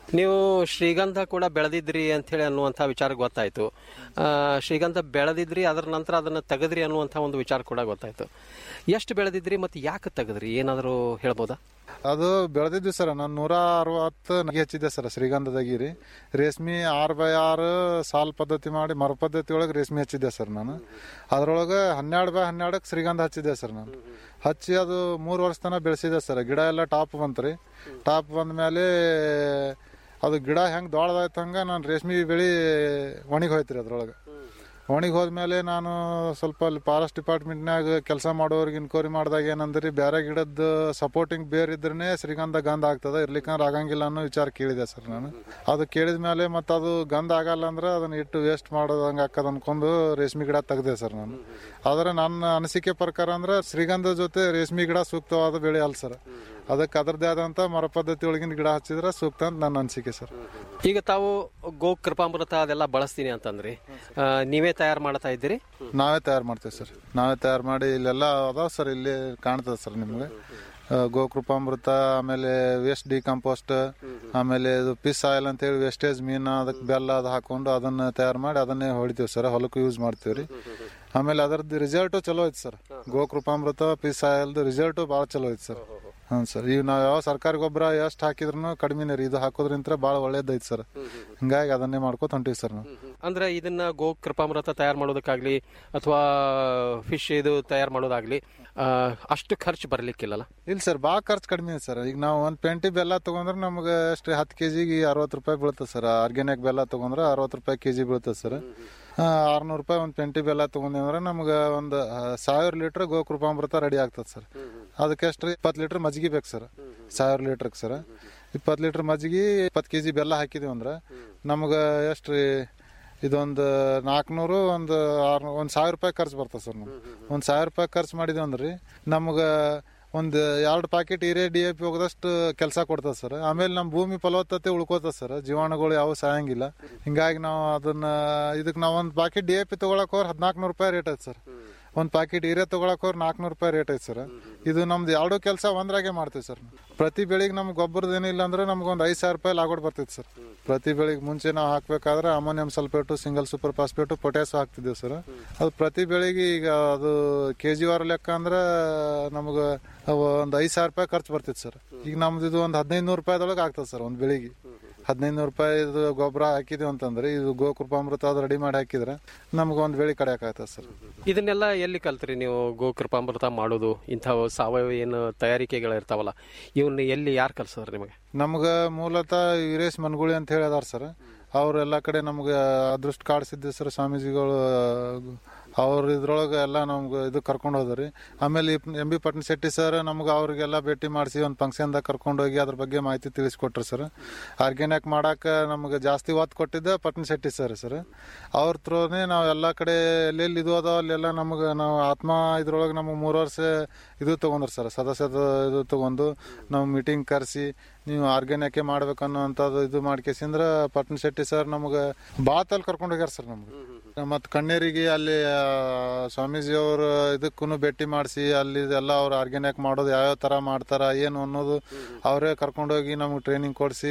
ನೀವು ಶ್ರೀಗಂಧ ಕೂಡ ಬೆಳೆದಿದ್ರಿ ಅಂತ ಹೇಳಿ ಅನ್ನುವಂಥ ವಿಚಾರ ಗೊತ್ತಾಯ್ತು ಆ, ಶ್ರೀಗಂಧ ಬೆಳೆದಿದ್ರಿ ಅದರ ನಂತರ ಅದನ್ನ ತೆಗೆದ್ರಿ ಅನ್ನುವಂಥ ಒಂದು ವಿಚಾರ ಕೂಡ ಗೊತ್ತಾಯ್ತು ಎಷ್ಟು ಬೆಳೆದಿದ್ರಿ ಮತ್ತೆ ಯಾಕೆ ತೆಗೆದ್ರಿ ಏನಾದರೂ ಹೇಳ್ಬೋದಾ ಅದು ಬೆಳೆದಿದ್ವಿ ಸರ್ ನಾನು ನೂರ ಅರವತ್ತು ನಗೆ ಹಚ್ಚಿದ್ದೆ ಸರ್ ಶ್ರೀಗಂಧದಾಗಿ ರೀ ರೇಷ್ಮೆ ಆರು ಬೈ ಆರು ಸಾಲ್ ಪದ್ಧತಿ ಮಾಡಿ ಮರ ಪದ್ಧತಿ ಒಳಗೆ ರೇಷ್ಮೆ ಹಚ್ಚಿದ್ದೆ ಸರ್ ನಾನು ಅದ್ರೊಳಗೆ ಹನ್ನೆರಡು ಬೈ ಹನ್ನೆರಡಕ್ಕೆ ಶ್ರೀಗಂಧ ಹಚ್ಚಿದ್ದೆ ಸರ್ ನಾನು ಹಚ್ಚಿ ಅದು ಮೂರು ವರ್ಷ ತನಕ ಬೆಳೆಸಿದೆ ಸರ್ ಗಿಡ ಎಲ್ಲ ಟಾಪ್ ಬಂತ್ರಿ ಟಾಪ್ ಬಂದ ಮೇಲೆ ಅದು ಗಿಡ ಹೆಂಗೆ ದೊಡ್ಡದಾಯ್ತು ಹಂಗೆ ನಾನು ರೇಷ್ಮೆ ಬೆಳೆ ಒಣಗಿ ಹೋಯ್ತು ರೀ ಅದ್ರೊಳಗೆ ಒಣಗಿ ಹೋದ್ಮೇಲೆ ನಾನು ಸ್ವಲ್ಪ ಅಲ್ಲಿ ಫಾರೆಸ್ಟ್ ಡಿಪಾರ್ಟ್ಮೆಂಟ್ನಾಗ ಕೆಲಸ ಮಾಡೋರಿಗೆ ಇನ್ಕ್ವೈರಿ ಮಾಡಿದಾಗ ಏನಂದ್ರಿ ಬೇರೆ ಗಿಡದ ಸಪೋರ್ಟಿಂಗ್ ಬೇರ್ ಇದ್ರೇ ಶ್ರೀಗಂಧ ಗಂಧ ಆಗ್ತದ ಇರ್ಲಿಕ್ಕಂದ್ರೆ ಆಗಂಗಿಲ್ಲ ಅನ್ನೋ ವಿಚಾರ ಕೇಳಿದೆ ಸರ್ ನಾನು ಅದು ಕೇಳಿದ ಮೇಲೆ ಮತ್ತೆ ಅದು ಗಂಧ ಆಗಲ್ಲ ಅಂದ್ರೆ ಅದನ್ನ ಇಟ್ಟು ವೇಸ್ಟ್ ಮಾಡೋದಂಗೆ ಹಾಕದ್ ಅನ್ಕೊಂಡು ರೇಷ್ಮೆ ಗಿಡ ತೆಗ್ದೆ ಸರ್ ನಾನು ಆದ್ರೆ ನನ್ನ ಅನಿಸಿಕೆ ಪ್ರಕಾರ ಅಂದ್ರೆ ಶ್ರೀಗಂಧ ಜೊತೆ ರೇಷ್ಮೆ ಗಿಡ ಸೂಕ್ತವಾದ ಬೆಳೆ ಅಲ್ಲ ಸರ್ ಅದಕ್ಕೆ ಅದರದೇ ಆದಂತ ಮರ ಪದ್ಧತಿ ಒಳಗಿನ ಗಿಡ ಹಚ್ಚಿದ್ರೆ ಸೂಕ್ತ ಅಂತ ನನ್ನ ಅನಿಸಿಕೆ ಸರ್ ಈಗ ತಾವು ಗೋ ಕೃಪಾಮೃತ ಅದೆಲ್ಲ ಬಳಸ್ತೀನಿ ಅಂತಂದ್ರಿ ಆ, ನೀವೇ ತಯಾರು ಮಾಡ್ತಾ ಇದ್ದೀರಿ ನಾವೇ ತಯಾರು ಮಾಡ್ತೀವಿ ಸರ್ ನಾವೇ ತಯಾರು ಮಾಡಿ ಇಲ್ಲೆಲ್ಲ ಅದಾವ ಸರ್ ಇಲ್ಲಿ ಕಾಣ್ತದೆ ಸರ್ ನಿಮ್ಗೆ ಆ, ಗೋಕೃಪಾಮೃತ ಆಮೇಲೆ ವೇಸ್ಟ್ ಡಿಕಂಪೋಸ್ಟ್ ಆಮೇಲೆ ಇದು ಪಿಸ್ ಆಯಿಲ್ ಅಂತೇಳಿ ವೇಸ್ಟೇಜ್ ಮೀನು ಅದಕ್ಕೆ ಬೆಲ್ಲ ಅದು ಹಾಕೊಂಡು ಅದನ್ನ ತಯಾರು ಮಾಡಿ ಅದನ್ನೇ ಹೊಡಿತೀವಿ ಸರ್ ಹೊಲಕ್ಕೂ ಯೂಸ್ ಮಾಡ್ತೀವಿ ರೀ ಆಮೇಲೆ ಅದರದ್ದು ರಿಸಲ್ಟು ಚಲೋ ಐತೆ ಸರ್ ಗೋಕೃಪಾಮೃತ ಪಿಸ್ ಆಯಿಲ್ದು ರಿಸಲ್ಟು ಭಾಳ ಚಲೋ ಐತೆ ಸರ್ ಹಾಂ ಸರ್ ಈಗ ನಾವು ಯಾವ ಸರ್ಕಾರಿ ಗೊಬ್ಬರ ಎಷ್ಟು ಹಾಕಿದ್ರು ಕಡಿಮೆನೇ ರೀ ಇದು ಹಾಕೋದ್ರಿಂತ ಭಾಳ ಒಳ್ಳೇದೈತೆ ಸರ್ ಹಿಂಗಾಗಿ ಅದನ್ನೇ ಮಾಡ್ಕೊತ ಹೊಂಟೀವಿ ಸರ್ ನಾವು ಅಂದ್ರೆ ಇದನ್ನ ಗೋ ಕೃಪಾಮೃತ ತಯಾರು ಮಾಡೋದಕ್ಕಾಗ್ಲಿ ಅಥವಾ ಫಿಶ್ ಇದು ತಯಾರು ಮಾಡೋದಾಗ್ಲಿ ಆ, ಅಷ್ಟು ಖರ್ಚು ಬರ್ಲಿಕ್ಕಿಲ್ಲಲ್ಲ ಇಲ್ಲ ಸರ್ ಭಾಳ ಖರ್ಚು ಕಡಿಮೆ ಇದೆ ಸರ್ ಈಗ ನಾವು ಒಂದು ಪೆಂಟಿ ಬೆಲ್ಲ ತೊಗೊಂಡ್ರೆ ನಮ್ಗೆ ಅಷ್ಟು ಹತ್ತು ಕೆ ಜಿಗೆ ಅರವತ್ತು ರೂಪಾಯಿ ಬೀಳ್ತದೆ ಸರ್ ಆರ್ಗ್ಯಾನಿಕ್ ಬೆಲ್ಲ ತೊಗೊಂಡ್ರೆ ಅರವತ್ತು ರೂಪಾಯಿ ಕೆ ಜಿ ಬೀಳ್ತದೆ ಸರ್ ಆರ್ನೂರು ರೂಪಾಯಿ ಒಂದು ಪೆಂಟಿ ಬೆಲ್ಲ ತೊಗೊಂಡ್ವಿ ಅಂದ್ರೆ ನಮ್ಗೆ ಒಂದು ಆ, ಸಾವಿರ ಲೀಟ್ರ್ ಗೋಕೃಪಾಮೃತ ರೆಡಿ ಆಗ್ತದೆ ಸರ್ ಅದಕ್ಕೆ ಎಷ್ಟು ಇಪ್ಪತ್ತು ಲೀಟ್ರ್ ಮಜ್ಜಿಗೆ ಬೇಕು ಸರ್ ಸಾವಿರ ಲೀಟ್ರಿಗೆ ಸರ್ ಇಪ್ಪತ್ತು ಲೀಟ್ರ್ ಮಜ್ಜಿಗೆ ಇಪ್ಪತ್ತು ಕೆ ಜಿ ಬೆಲ್ಲ ಹಾಕಿದೀವಿ ಅಂದ್ರೆ ನಮ್ಗೆ ಎಷ್ಟು ರೀ ಇದೊಂದು ನಾಲ್ಕುನೂರು ಒಂದು ಆರು ಒಂದು ಸಾವಿರ ರೂಪಾಯಿ ಖರ್ಚು ಬರ್ತದೆ ಸರ್ ನಮ್ಗೆ ಒಂದು ಸಾವಿರ ರೂಪಾಯಿ ಖರ್ಚು ಮಾಡಿದ್ವಿ ಅಂದ್ರೆ ರೀ ನಮ್ಗೆ ಒಂದು ಎರಡು ಪ್ಯಾಕೆಟ್ ಹಿರೇ ಡಿ ಎ ಪಿ ಹೋಗೋದಷ್ಟು ಕೆಲಸ ಕೊಡ್ತದೆ ಸರ್ ಆಮೇಲೆ ನಮ್ಮ ಭೂಮಿ ಫಲವತ್ತತೆ ಉಳ್ಕೋತದೆ ಸರ್ ಜೀವಾಣುಗಳು ಯಾವ ಸಾಯಂಗಿಲ್ಲ ಹಿಂಗಾಗಿ ನಾವು ಅದನ್ನ ಇದಕ್ಕೆ ನಾವು ಒಂದು ಪ್ಯಾಕೆಟ್ ಡಿ ಎ ಪಿ ತೊಗೊಳಕ್ ಹೋದ್ರೆ ಹದಿನಾಲ್ಕು ನೂರು ರೂಪಾಯಿ ರೇಟ್ ಐತೆ ಸರ್ ಒಂದು ಪ್ಯಾಕೆಟ್ ಹಿರೇ ತೊಗೊಳಕ್ ಹೋದ್ರೆ ನಾಲ್ಕುನೂರು ರೂಪಾಯಿ ರೇಟ್ ಐತೆ ಸರ್ ಇದು ನಮ್ದು ಎರಡೂ ಕೆಲಸ ಒಂದ್ರಾಗೆ ಮಾಡ್ತೀವಿ ಸರ್ ಪ್ರತಿ ಬೆಳಿಗ್ಗೆ ನಮ್ಗೆ ಗೊಬ್ಬರದ ಏನಿಲ್ಲ ಅಂದ್ರೆ ನಮ್ಗೆ ಒಂದು ಐದು ಸಾವಿರ ರೂಪಾಯಿ ಲಾಗೋಡ್ ಬರ್ತೈತೆ ಸರ್ ಪ್ರತಿ ಬೆಳಿಗ್ಗೆ ಮುಂಚೆ ನಾವು ಹಾಕ್ಬೇಕಾದ್ರೆ ammonium sulphate single super phosphate potash ಹಾಕ್ತಿದ್ದೀವಿ ಸರ್ ಅದು ಪ್ರತಿ ಬೆಳಿಗ್ಗೆ ಈಗ ಅದು ಕೆ ಜಿ ವಾರ ಲೆಕ್ಕ ಅಂದ್ರೆ ನಮ್ಗೆ ಒಂದು ಐದು ಸಾವಿರ ರೂಪಾಯಿ ಖರ್ಚು ಬರ್ತಿತ್ತು ಸರ್ ಈಗ ನಮ್ದು ಇದು ಒಂದು ಹದಿನೈದು ನೂರು ರೂಪಾಯಿದೊಳಗೆ ಆಗ್ತದೆ ಸರ್ ಒಂದು ಬೆಳಿಗ್ಗೆ ಹದಿನೈದು ನೂರು ರೂಪಾಯಿ ಗೊಬ್ಬರ ಹಾಕಿದೀವಿ ಅಂತಂದ್ರೆ ಇದು ಗೋಕೃಪಾಮೃತ ಅದು ರೆಡಿ ಮಾಡಿ ಹಾಕಿದ್ರೆ ನಮ್ಗೆ ಒಂದು ಬೆಳೆ ಕಡಿಯಾಕಾಗ್ತದೆ ಸರ್ ಇದನ್ನೆಲ್ಲ ಎಲ್ಲಿ ಕಲ್ತ್ರಿ ನೀವು ಗೋ ಕೃಪಾಮೃತ ಮಾಡೋದು ಇಂಥವು ಸಾವಯವ ಏನು ತಯಾರಿಕೆಗಳು ಇರ್ತಾವಲ್ಲ ಇವನ್ನ ಎಲ್ಲಿ ಯಾರು ಕಲ್ಸಿದ್ರು ನಿಮಗೆ ನಮ್ಗೆ ಮೂಲತಃ ವೀರೇಶ್ ಮನ್ಗುಳಿ ಅಂತ ಹೇಳಿದಾರ ಸರ್ ಅವ್ರು ಎಲ್ಲ ಕಡೆ ನಮ್ಗೆ ಅದೃಷ್ಟ ಕಾರ್ಡ್ ಸಿದ್ದೇಶ್ವರ ಸ್ವಾಮೀಜಿಗಳು ಅವ್ರ ಇದ್ರೊಳಗೆ ಎಲ್ಲ ನಮ್ಗೆ ಇದು ಕರ್ಕೊಂಡು ಹೋದ್ರಿ ಆಮೇಲೆ ಎಂ ಬಿ ಪಟ್ನ ಶೆಟ್ಟಿ ಸರ್ ನಮ್ಗೆ ಅವ್ರಿಗೆಲ್ಲ ಭೇಟಿ ಮಾಡಿಸಿ ಒಂದು ಫಂಕ್ಷನ್ದಾಗ ಕರ್ಕೊಂಡು ಹೋಗಿ ಅದ್ರ ಬಗ್ಗೆ ಮಾಹಿತಿ ತಿಳಿಸ್ಕೊಟ್ರು ಸರ್ ಆರ್ಗ್ಯಾನಿಕ್ ಮಾಡಕ್ಕೆ ನಮ್ಗೆ ಜಾಸ್ತಿ ಒತ್ತು ಕೊಟ್ಟಿದ್ದೆ ಪಟ್ನ ಶೆಟ್ಟಿ ಸರ್ ಸರ್ ಅವ್ರ ಥ್ರೂನೇ ನಾವು ಎಲ್ಲ ಕಡೆ ಎಲ್ಲೆಲ್ಲಿ ಇದು ಅದಾವ ಅಲ್ಲೆಲ್ಲ ನಮ್ಗೆ ನಾವು ಆತ್ಮ ಇದ್ರೊಳಗೆ ನಮಗೆ ಮೂರು ವರ್ಷ ಇದು ತೊಗೊಂಡ್ರು ಸರ್ ಸದಸ್ಯದ ಇದು ತೊಗೊಂಡು ನಾವು ಮೀಟಿಂಗ್ ಕರೆಸಿ ನೀವು ಆರ್ಗ್ಯಾನಿಕ್ ಮಾಡ್ಬೇಕನ್ನೋಂಥದ್ದು ಇದು ಮಾಡ್ಕೇಸಿಂದ್ರ ಪಟ್ನ ಶೆಟ್ಟಿ ಸರ್ ನಮ್ಗೆ ಬಾತಲ್ಲಿ ಕರ್ಕೊಂಡು ಹೋಗ್ಯಾರ ಸರ್ ನಮ್ಗೆ ಮತ್ತು ಕಣ್ಣೇರಿಗೆ ಅಲ್ಲಿ ಆ, ಸ್ವಾಮೀಜಿ ಅವ್ರ ಇದಕ್ಕೂ ಭೇಟಿ ಮಾಡಿಸಿ ಅಲ್ಲಿ ಎಲ್ಲ ಅವ್ರು ಆರ್ಗ್ಯಾನಿಕ್ ಮಾಡೋದು ಯಾವ್ಯಾವ ಥರ ಮಾಡ್ತಾರ ಏನು ಅನ್ನೋದು ಅವರೇ ಕರ್ಕೊಂಡೋಗಿ ನಮ್ಗೆ ಟ್ರೈನಿಂಗ್ ಕೊಡಿಸಿ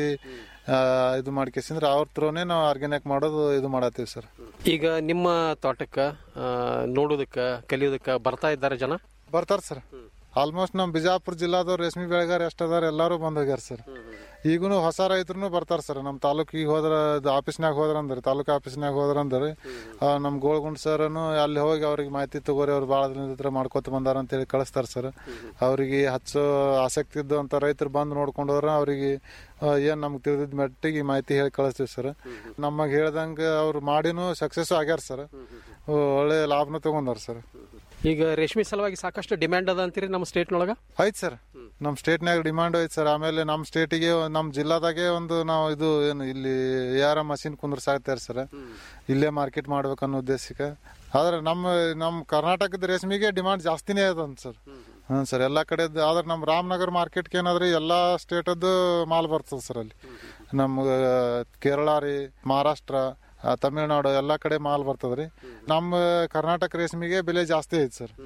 ಇದು ಮಾಡ್ಕೇಸಿಂದ್ರೆ ಅವ್ರ ಥ್ರೋನೇ ನಾವು ಆರ್ಗ್ಯಾನಿಕ್ ಮಾಡೋದು ಇದು ಮಾಡತ್ತೀವಿ ಸರ್ ಈಗ ನಿಮ್ಮ ತೋಟಕ್ಕೆ ನೋಡೋದಕ್ಕೆ ಕಲಿಯೋದಕ್ಕೆ ಬರ್ತಾ ಇದ್ದಾರೆ ಜನ ಬರ್ತಾರ ಸರ್ ಆಲ್ಮೋಸ್ಟ್ ನಮ್ಮ ಬಿಜಾಪುರ ಜಿಲ್ಲಾದವ್ರು ರೇಷ್ಮೆ ಬೆಳೆಗಾರ ಎಷ್ಟದಾರ ಎಲ್ಲರೂ ಬಂದ್ ಹೋಗ್ಯಾರ ಸರ್ ಈಗೂನು ಹೊಸ ರೈತರು ಬರ್ತಾರ ಸರ್ ನಮ್ಮ ತಾಲೂಕಿಗೆ ಹೋದ್ರ ಇದು ಆಫೀಸ್ನಾಗ ಹೋದ್ರ ಅಂದ್ರೆ ತಾಲೂಕು ಆಫೀಸ್ನಾಗ ಹೋದ್ರ ಅಂದ್ರೆ ಆ, ನಮ್ಮ ಗೋಳ್ಗುಂಡ್ ಸರ್ನು ಅಲ್ಲಿ ಹೋಗಿ ಅವ್ರಿಗೆ ಮಾಹಿತಿ ತಗೋರಿ ಅವ್ರು ಭಾಳ ದಿನದ ಹತ್ರ ಮಾಡ್ಕೊತ ಬಂದಾರ ಅಂತೇಳಿ ಕಳಿಸ್ತಾರ ಸರ್ ಅವ್ರಿಗೆ ಹಚ್ಚೋ ಆಸಕ್ತಿ ಇದ್ದಂಥ ರೈತರು ಬಂದು ನೋಡ್ಕೊಂಡು ಹೋದ್ರ ಅವ್ರಿಗೆ ಏನು ನಮ್ಗೆ ತಿಳಿದಿದ್ದ ಮಟ್ಟಿಗೆ ಈ ಮಾಹಿತಿ ಹೇಳಿ ಕಳಿಸ್ತೀವಿ ಸರ್ ನಮಗೆ ಹೇಳ್ದಂಗೆ ಅವ್ರು ಮಾಡಿನೂ ಸಕ್ಸಸ್ ಆಗ್ಯಾರ ಸರ್ ಒಳ್ಳೆ ಲಾಭನೂ ತಗೊಂಡಾರ ಸರ್ ಈಗ ರೇಷ್ಮೆ ಸಲುವಾಗಿ ಸಾಕಷ್ಟು ಡಿಮ್ಯಾಂಡ್ ಅದ ಅಂತೀರಿ ನಮ್ಮ ಸ್ಟೇಟ್ನೊಳಗ ಐತ್ ಸರ್ ನಮ್ಮ ಸ್ಟೇಟ್ನಾಗ ಡಿಮಾಂಡ್ ಐತ್ ಸರ್ ಆಮೇಲೆ ನಮ್ಮ ಸ್ಟೇಟಿಗೆ ನಮ್ಮ ಜಿಲ್ಲಾದಾಗೆ ಒಂದು ನಾವು ಇದು ಏನು ಇಲ್ಲಿ ಯಾರ ಮಷಿನ್ ಕುಂದ್ರಸಾಕ್ತಾರೆ ಸರ್ ಇಲ್ಲೇ ಮಾರ್ಕೆಟ್ ಮಾಡ್ಬೇಕನ್ನೋ ಉದ್ದೇಶಕ್ಕೆ ಆದ್ರೆ ನಮ್ಮ ನಮ್ಮ ಕರ್ನಾಟಕದ ರೇಷ್ಮೆಗೆ ಡಿಮಾಂಡ್ ಜಾಸ್ತಿನೇ ಅದಂತ ಸರ್ ಹ್ಞೂ ಸರ್ ಎಲ್ಲ ಕಡೆ ಆದ್ರೆ ನಮ್ಮ ರಾಮನಗರ ಮಾರ್ಕೆಟ್ಗೆ ಏನಾದ್ರೂ ಎಲ್ಲ ಸ್ಟೇಟದ್ದು ಮಾಲ್ ಬರ್ತದೆ ಸರ್ ಅಲ್ಲಿ ನಮ್ಮ ಕೇರಳ ರೀ ಮಹಾರಾಷ್ಟ್ರ ಆ, ತಮಿಳ್ನಾಡು ಎಲ್ಲ ಕಡೆ ಮಾಲ್ ಬರ್ತದ್ರಿ ನಮ್ಮ ಕರ್ನಾಟಕ ರೇಷ್ಮೆಗೆ ಬೆಲೆ ಜಾಸ್ತಿ ಐತಿ ಸರ್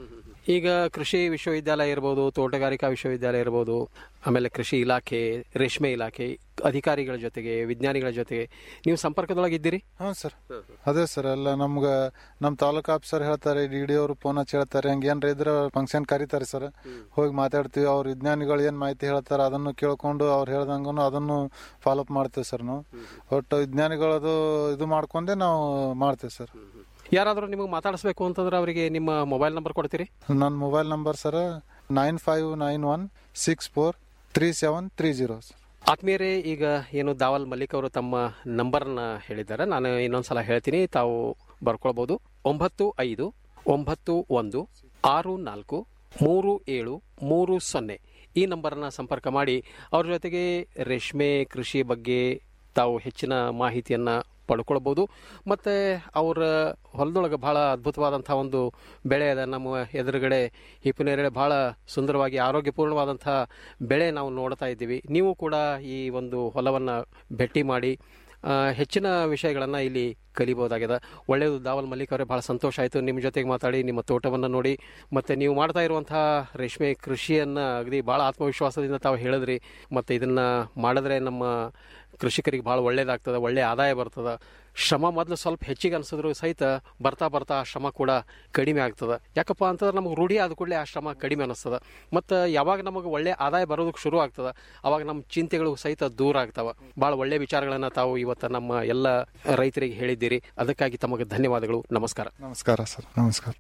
ಈಗ ಕೃಷಿ ವಿಶ್ವವಿದ್ಯಾಲಯ ಇರ್ಬೋದು ತೋಟಗಾರಿಕಾ ವಿಶ್ವವಿದ್ಯಾಲಯ ಇರ್ಬೋದು ಆಮೇಲೆ ಕೃಷಿ ಇಲಾಖೆ ರೇಷ್ಮೆ ಇಲಾಖೆ ಅಧಿಕಾರಿಗಳ ಜೊತೆಗೆ ವಿಜ್ಞಾನಿಗಳ ಜೊತೆಗೆ ನೀವು ಸಂಪರ್ಕದೊಳಗಿದ್ದೀರಿ ಹ್ಞೂ ಸರ್ ಅದೇ ಸರ್ ಎಲ್ಲ ನಮ್ಗೆ ನಮ್ಮ ತಾಲೂಕು ಆಫೀಸರ್ ಹೇಳ್ತಾರೆ ಡಿ ಡಿ ಅವರು ಫೋನ್ ಹಚ್ಚಿ ಹೇಳ್ತಾರೆ ಹಂಗೆ ಏನ್ರ ಇದ್ರೆ ಫಂಕ್ಷನ್ ಕರೀತಾರೆ ಸರ್ ಹೋಗಿ ಮಾತಾಡ್ತೀವಿ ಅವ್ರ ವಿಜ್ಞಾನಿಗಳು ಏನು ಮಾಹಿತಿ ಹೇಳ್ತಾರೆ ಅದನ್ನು ಕೇಳ್ಕೊಂಡು ಅವ್ರು ಹೇಳ್ದಂಗೂ ಅದನ್ನು ಫಾಲೋಅಪ್ ಮಾಡ್ತೀವಿ ಸರ್ ನಾವು ಒಟ್ಟು ವಿಜ್ಞಾನಿಗಳದು ಇದು ಮಾಡ್ಕೊಂಡೆ ನಾವು ಮಾಡ್ತೀವಿ ಸರ್ ಯಾರಾದರೂ ನಿಮಗೆ ಮಾತಾಡಿಸ್ಬೇಕು ಅಂತಂದ್ರೆ ಅವರಿಗೆ ನಿಮ್ಮ ಮೊಬೈಲ್ ನಂಬರ್ ಕೊಡ್ತೀರಿ ನನ್ನ mobile number sir nine five nine one six four three seven three zero sir ಆತ್ಮೀಯರೇ ಈಗ ಏನು ದಾವಲ್ ಮಲ್ಲಿಕ್ ಅವರು ತಮ್ಮ ನಂಬರ್ನ ಹೇಳಿದ್ದಾರೆ ನಾನು ಇನ್ನೊಂದ್ಸಲ ಹೇಳ್ತೀನಿ ತಾವು ಬರ್ಕೊಳ್ಬೋದು ಒಂಬತ್ತು ಐದು ಒಂಬತ್ತು ಒಂದು ಆರು ನಾಲ್ಕು ಮೂರು ಏಳು ಮೂರು ಸೊನ್ನೆ ಈ ನಂಬರ್ನ ಸಂಪರ್ಕ ಮಾಡಿ ಅವ್ರ ಜೊತೆಗೆ ರೇಷ್ಮೆ ಕೃಷಿ ಬಗ್ಗೆ ತಾವು ಹೆಚ್ಚಿನ ಮಾಹಿತಿಯನ್ನು ಪಡ್ಕೊಳ್ಬೋದು ಮತ್ತು ಅವರ ಹೊಲದೊಳಗೆ ಭಾಳ ಅದ್ಭುತವಾದಂಥ ಒಂದು ಬೆಳೆ ಅದ ನಮ್ಮ ಎದುರುಗಡೆ ಹಿಪ್ಪನೇರಳೆ ಭಾಳ ಸುಂದರವಾಗಿ ಆರೋಗ್ಯಪೂರ್ಣವಾದಂಥ ಬೆಳೆ ನಾವು ನೋಡ್ತಾ ಇದ್ದೀವಿ ನೀವು ಕೂಡ ಈ ಒಂದು ಹೊಲವನ್ನು ಭೇಟಿ ಮಾಡಿ ಆ, ಹೆಚ್ಚಿನ ವಿಷಯಗಳನ್ನು ಇಲ್ಲಿ ಕಲಿಬಹುದಾಗಿದೆ ಒಳ್ಳೆಯದು ದಾವಲ್ ಮಲ್ಲಿಕ್ ಅವರೇ ಭಾಳ ಸಂತೋಷ ಆಯಿತು ನಿಮ್ಮ ಜೊತೆಗೆ ಮಾತಾಡಿ ನಿಮ್ಮ ತೋಟವನ್ನು ನೋಡಿ ಮತ್ತು ನೀವು ಮಾಡ್ತಾ ಇರುವಂತಹ ರೇಷ್ಮೆ ಕೃಷಿಯನ್ನು ಅಗದಿ ಭಾಳ ಆತ್ಮವಿಶ್ವಾಸದಿಂದ ತಾವು ಹೇಳಿದ್ರಿ ಮತ್ತು ಇದನ್ನು ಮಾಡಿದ್ರೆ ನಮ್ಮ ಕೃಷಿಕರಿಗೆ ಭಾಳ ಒಳ್ಳೇದಾಗ್ತದೆ ಒಳ್ಳೆಯ ಆದಾಯ ಬರ್ತದೆ ಶ್ರಮ ಮೊದಲು ಸ್ವಲ್ಪ ಹೆಚ್ಚಿಗೆ ಅನಿಸಿದ್ರು ಸಹಿತ ಬರ್ತಾ ಬರ್ತಾ ಆ ಶ್ರಮ ಕೂಡ ಕಡಿಮೆ ಆಗ್ತದೆ ಯಾಕಪ್ಪ ಅಂತಂದ್ರೆ ನಮಗೆ ರೂಢಿ ಆದ ಕೂಡಲೇ ಆ ಶ್ರಮ ಕಡಿಮೆ ಅನಿಸ್ತದೆ ಮತ್ತು ಯಾವಾಗ ನಮಗೆ ಒಳ್ಳೆ ಆದಾಯ ಬರೋದಕ್ಕೆ ಶುರು ಆಗ್ತದೆ ಅವಾಗ ನಮ್ಮ ಚಿಂತೆಗಳು ಸಹಿತ ದೂರ ಆಗ್ತವೆ ಭಾಳ ಒಳ್ಳೆ ವಿಚಾರಗಳನ್ನು ತಾವು ಇವತ್ತು ನಮ್ಮ ಎಲ್ಲ ರೈತರಿಗೆ ಹೇಳಿದ್ದೀರಿ ಅದಕ್ಕಾಗಿ ತಮಗೆ ಧನ್ಯವಾದಗಳು ನಮಸ್ಕಾರ ನಮಸ್ಕಾರ ಸರ್ ನಮಸ್ಕಾರ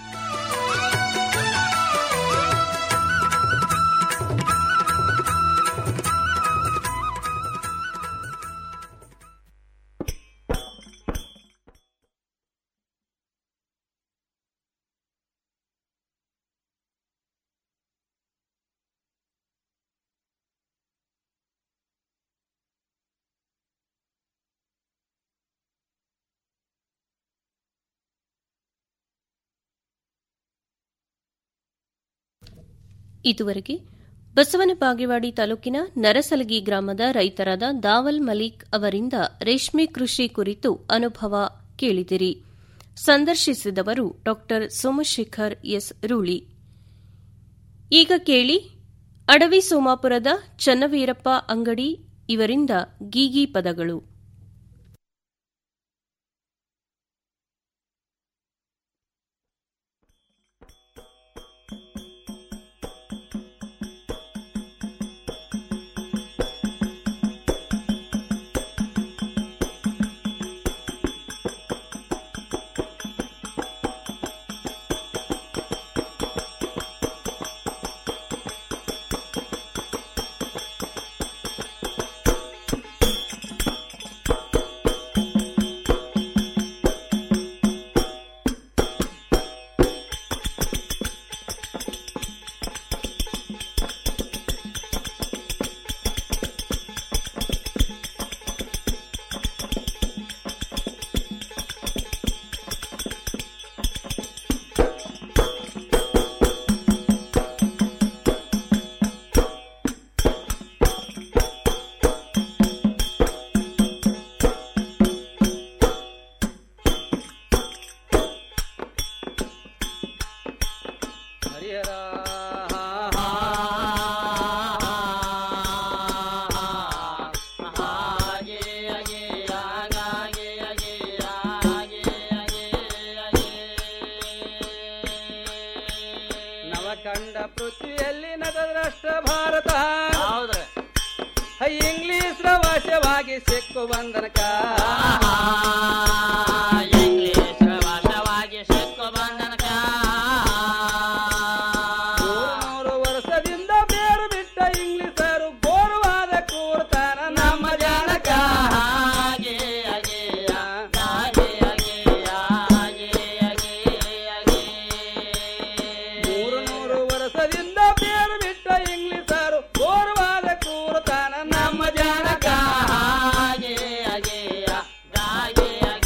ಇದುವರೆಗೆ ಬಸವನ ಬಾಗೇವಾಡಿ ತಾಲೂಕಿನ ನರಸಲಗಿ ಗ್ರಾಮದ ರೈತರಾದ ದಾವಲ್ ಮಲಿಕ್ ಅವರಿಂದ ರೇಷ್ಮೆ ಕೃಷಿ ಕುರಿತು ಅನುಭವ ಕೇಳಿದಿರಿ ಸಂದರ್ಶಿಸಿದವರು ಡಾ ಸೋಮಶೇಖರ್ ಎಸ್ ರೂಳಿ ಈಗ ಕೇಳಿ ಅಡವಿ ಸೋಮಾಪುರದ ಚನ್ನವೀರಪ್ಪ ಅಂಗಡಿ ಇವರಿಂದ ಗೀಗಿ ಪದಗಳು ನವಖಂಡ ಪೃಥ್ವಿಯಲ್ಲಿ ನಗದ್ರಷ್ಟ ಭಾರತ ಇಂಗ್ಲಿಷ್ ಭಾಷೆವಾಗಿ ಸಿಕ್ಕು ಬಂದನಕ ಇಂಗ್ಲಿಷ್ ಭಾಷವಾಗಿ ಸಿಕ್ಕು ಬಂದನಕ ನೂರು ವರ್ಷದಿಂದ ಬೇರು ಬಿಟ್ಟ ಇಂಗ್ಲಿಷರು ಗೋರುವಾದ ಕೂರ್ತಾನ ನಮ್ಮ ಜನಕ ಹಾಗೆ ಹಾಗೆ ಹಾಗೆ ಹಾಗೆ ಹಾಗೆ ಮೂರು ನೂರು ವರ್ಷದಿಂದ ಬೇರು ಬಿಟ್ಟ ಇಂಗ್ಲಿಷರು ಗೋರುವಾದ ಕೂರ್ತಾನ ನಮ್ಮ ಜನಕ ಹಾಗೆ ಹಾಗೆ ಹಾಗೆ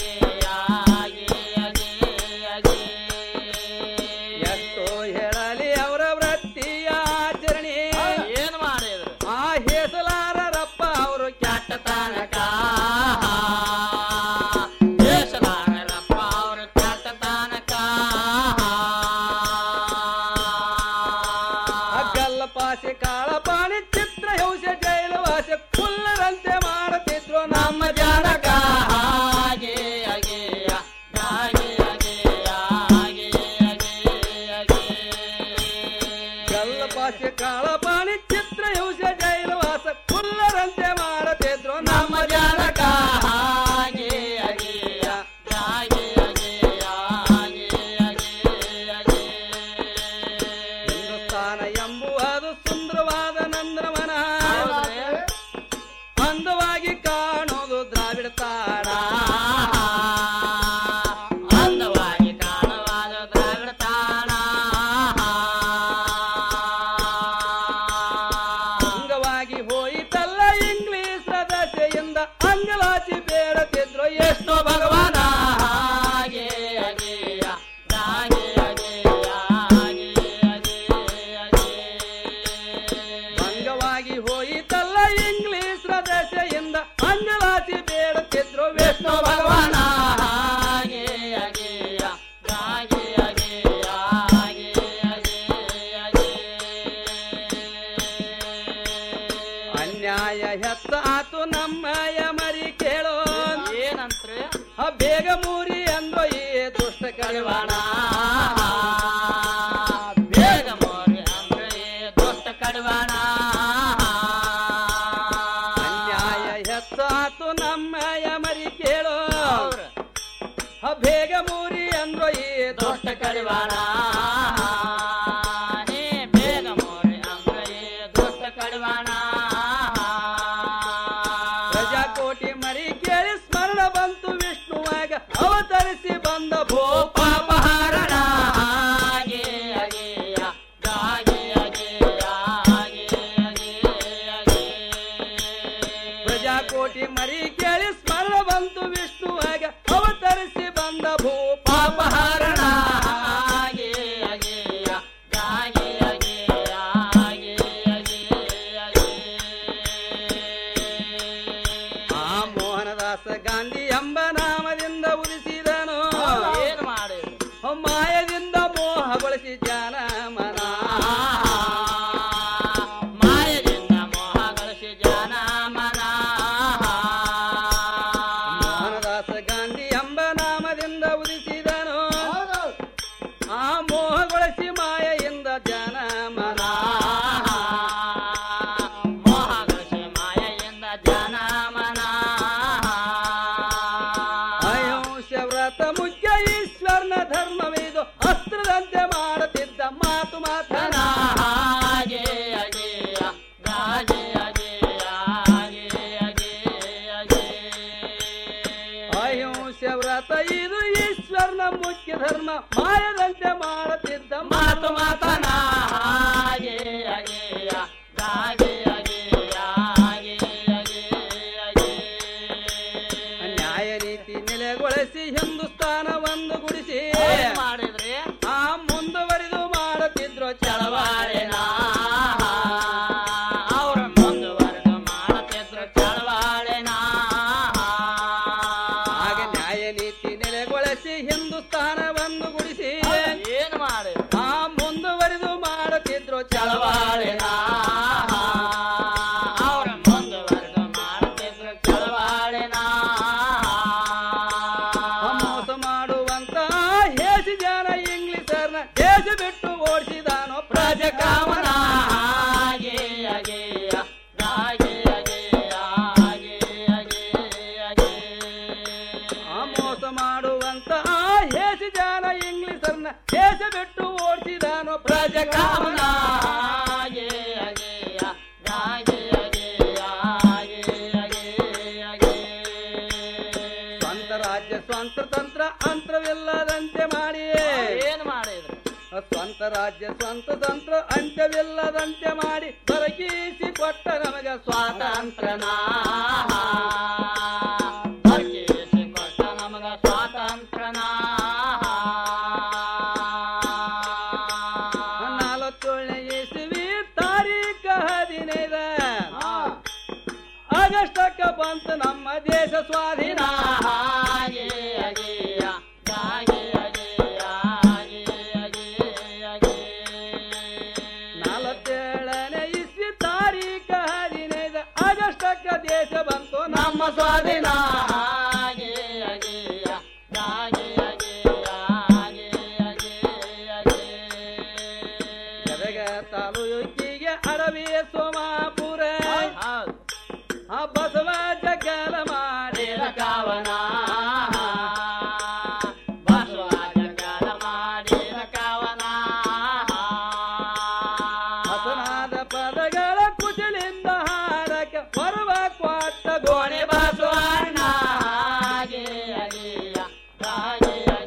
ಕಡಿವಾಣ ಬೇಗ ಮೋರಿ ಅಂದ್ರೆ ದೊಡ್ಡ ಕಡಿವಾಣ ಅನ್ಯಾಯ ಹೆಚ್ಚಾತು ನಮ್ಮಯ ಮರಿ ಕೇಳು ಹ, ಬೇಗ ಮೂರಿ ಅಂದ್ರು ಈ ದೊಡ್ಡ ಕಡಿವಾಣ ನೀ ಬೇಗ ಮೋರಿ ಅಂದ್ರೆ ದೊಡ್ಡ ಕಡಿವಾಣ ಪ್ರಜಾಕೋಟಿ ಮರಿ ಕೇಳಿ ಸ್ಮರಣ ಬಂತು ವಿಷ್ಣುವಾಗ ಅವತರಿಸಿ ಬಂದ ಭೂಪಾಪಹಾರಣ ಹಾಗೆ ಅಗೆಯ ಗಾಗೆ ಅಗೆಯ ಹಾಗೆ ಪ್ರಜಾಕೋಟಿ ಮರಿ ಕೇಳಿ ಸ್ಮರಣ ಬಂತು ವಿಷ್ಣುವಾಗ ಅವತರಿಸಿ ಬಂದ ಭೂಪಾಪಹಾರಣ ಹಾಗೆ ಅಗೆಯ ಗಾಗೆ ಅಗೆಯ ಹಾಗೆ ಆ ಮೋಹನದಾಸ ಗಾಂಧಿ ಎಂಬ ನಾಮದಿಂದ ಉದಿಸಿದನು ಏನ್ ಮಾಡಿದ್ರು ಮಾಯದಿಂದ ಮೋಹಗೊಳಿಸಿ ಜನ ಮನ ಮಾಯದಿಂದ ಮೋಹಗಳಿಸಿ ಜನ ಮನ ಮೋಹನದಾಸ ಗಾಂಧಿ ಎಂಬ ನಾಮದಿಂದ ಉದಿಸಿದನು ಆ ಮೋಹಗೊಳಿಸಿ ಮಾಯೆಯಿಂದ ಜನ ಮನ ಮೋಹಗಳಿಸಿ ಮಾಯೆಯಿಂದ ಜನ ಮನ ಅಹಿಂಸ ವ್ರತ ಮುಖ್ಯ ಈಶ್ವರನ ಧರ್ಮವಿದು ಅಸ್ತ್ರದಂತೆ ಮಾಡುತ್ತಿದ್ದ ಮಾತು ಮಾತನ ಹಾಗೆ ಅಗೆಯ ಗಾಗೆ ಅಗೆಯ ಹಾಗೆ ಅಗೆ ಅಹಿಂಸ ವ್ರತ ಇದು ಈಶ್ವರನ ಮುಖ್ಯ ಧರ್ಮ ಮಾಯದಂತೆ ಮಾಡುತ್ತಿದ್ದ ಮಾತು ಮಾತನ ಹಾಗೆ ಅಗೆಯ ಗಾಗೆ ಅಗೆಯ ಹಾಗೆ ನ್ಯಾಯ ನೀತಿ ನೆಲೆಗೊಳಿಸಿ ಹಿಂದೂಸ್ತಾನ ಒಂದು ಗುಡಿಸಿ ಮಾಡಿದ್ರಿ ಆ ಮುಂದುವರಿದು ಮಾಡುತ್ತಿದ್ರು ಚಳವಾಳೆನ ಅವ್ರ ಮುಂದುವರೆದು ಮಾಡುತ್ತಿದ್ರು ಚಳವಾಳೆನ ಆಗ ನ್ಯಾಯ ನೀತಿ ನೆಲೆಗೊಳಿಸಿ ಹಿಂದೂಸ್ತಾನ ಒಂದು ಗುಡಿಸಿ ಏನ್ ಮಾಡಿ ಆ ಮುಂದುವರಿದು ಮಾಡುತ್ತಿದ್ರು ಚಳವಾಳೆನ ಅವ್ರ ಮುಂದುವರೆದು ಮಾಡುತ್ತಿದ್ರು ಚಳವಾಳೆನ ಮೋಸ ಮಾಡುವಂತ ಹೇಸಿ ಜನ ಇಂಗ್ಲಿಷರ್ನ ದೇಶ ಬಿಟ್ಟು ಓಡಿಸಿದಾನೋ ಪ್ರಜಕಾಮನ ಹಾಗೆ ಅಗೆಯ ಗಾಗೆ ಅಗೆಯ ಹಾಗೆ ಅಗೆ ಆ ಮೋಸ ಮಾಡುವಂತ ಹೇಸಿ ಜನ ಇಂಗ್ಲಿಷರ್ನ ದೇಶ ಬಿಟ್ಟು ಓಡಿಸಿದಾನೋ ಪ್ರಜಕಾಮನ ಹಾಗೆ ಅಗೆಯ ಗಾಗೆ ಅಗೆಯ ಹಾಗೆ ಅಗೆ ಸ್ವಂತ ರಾಜ್ಯ ಸ್ವಂತ ತಂತ್ರ ಅಂತ್ರವಿಲ್ಲದಂತೆ ಮಾಡಿ ಏನ್ ಮಾಡಿದ್ರು ಸ್ವಂತ ರಾಜ್ಯ ಸ್ವಂತ ತಂತ್ರ ಅಂತ್ಯವಿಲ್ಲದಂತೆ ಮಾಡಿ ದೊರಕಿಸಿ ಕೊಟ್ಟ ನಮಗ ಸ್ವಾತಂತ್ರ್ಯನ ದೊರಕಿಸಿ ಕೊಟ್ಟ ನಮಗ ಸ್ವಾತಂತ್ರ್ಯನ ನಲವತ್ತೇಳನೇ ಇಸವಿ ತಾರೀಖ ಹದಿನೈದ ಆಗಸ್ಟಕ್ಕ ಬಂತು ನಮ್ಮ ದೇಶ ಸ್ವಾಧೀನ ಹಾಗೆ ಅಗೆಯ ಗಾಗೆ ಅಗೆಯ ಹಾಗೆ ಅಗೆ ನಲವತ್ತೇಳನೇ ಇಸ್ವಿ ತಾರೀಖ ಹದಿನೈದ ಆಗಸ್ಟಕ್ಕ ದೇಶ ಬಂತು ನಮ್ಮ ಸ್ವಾಧೀನ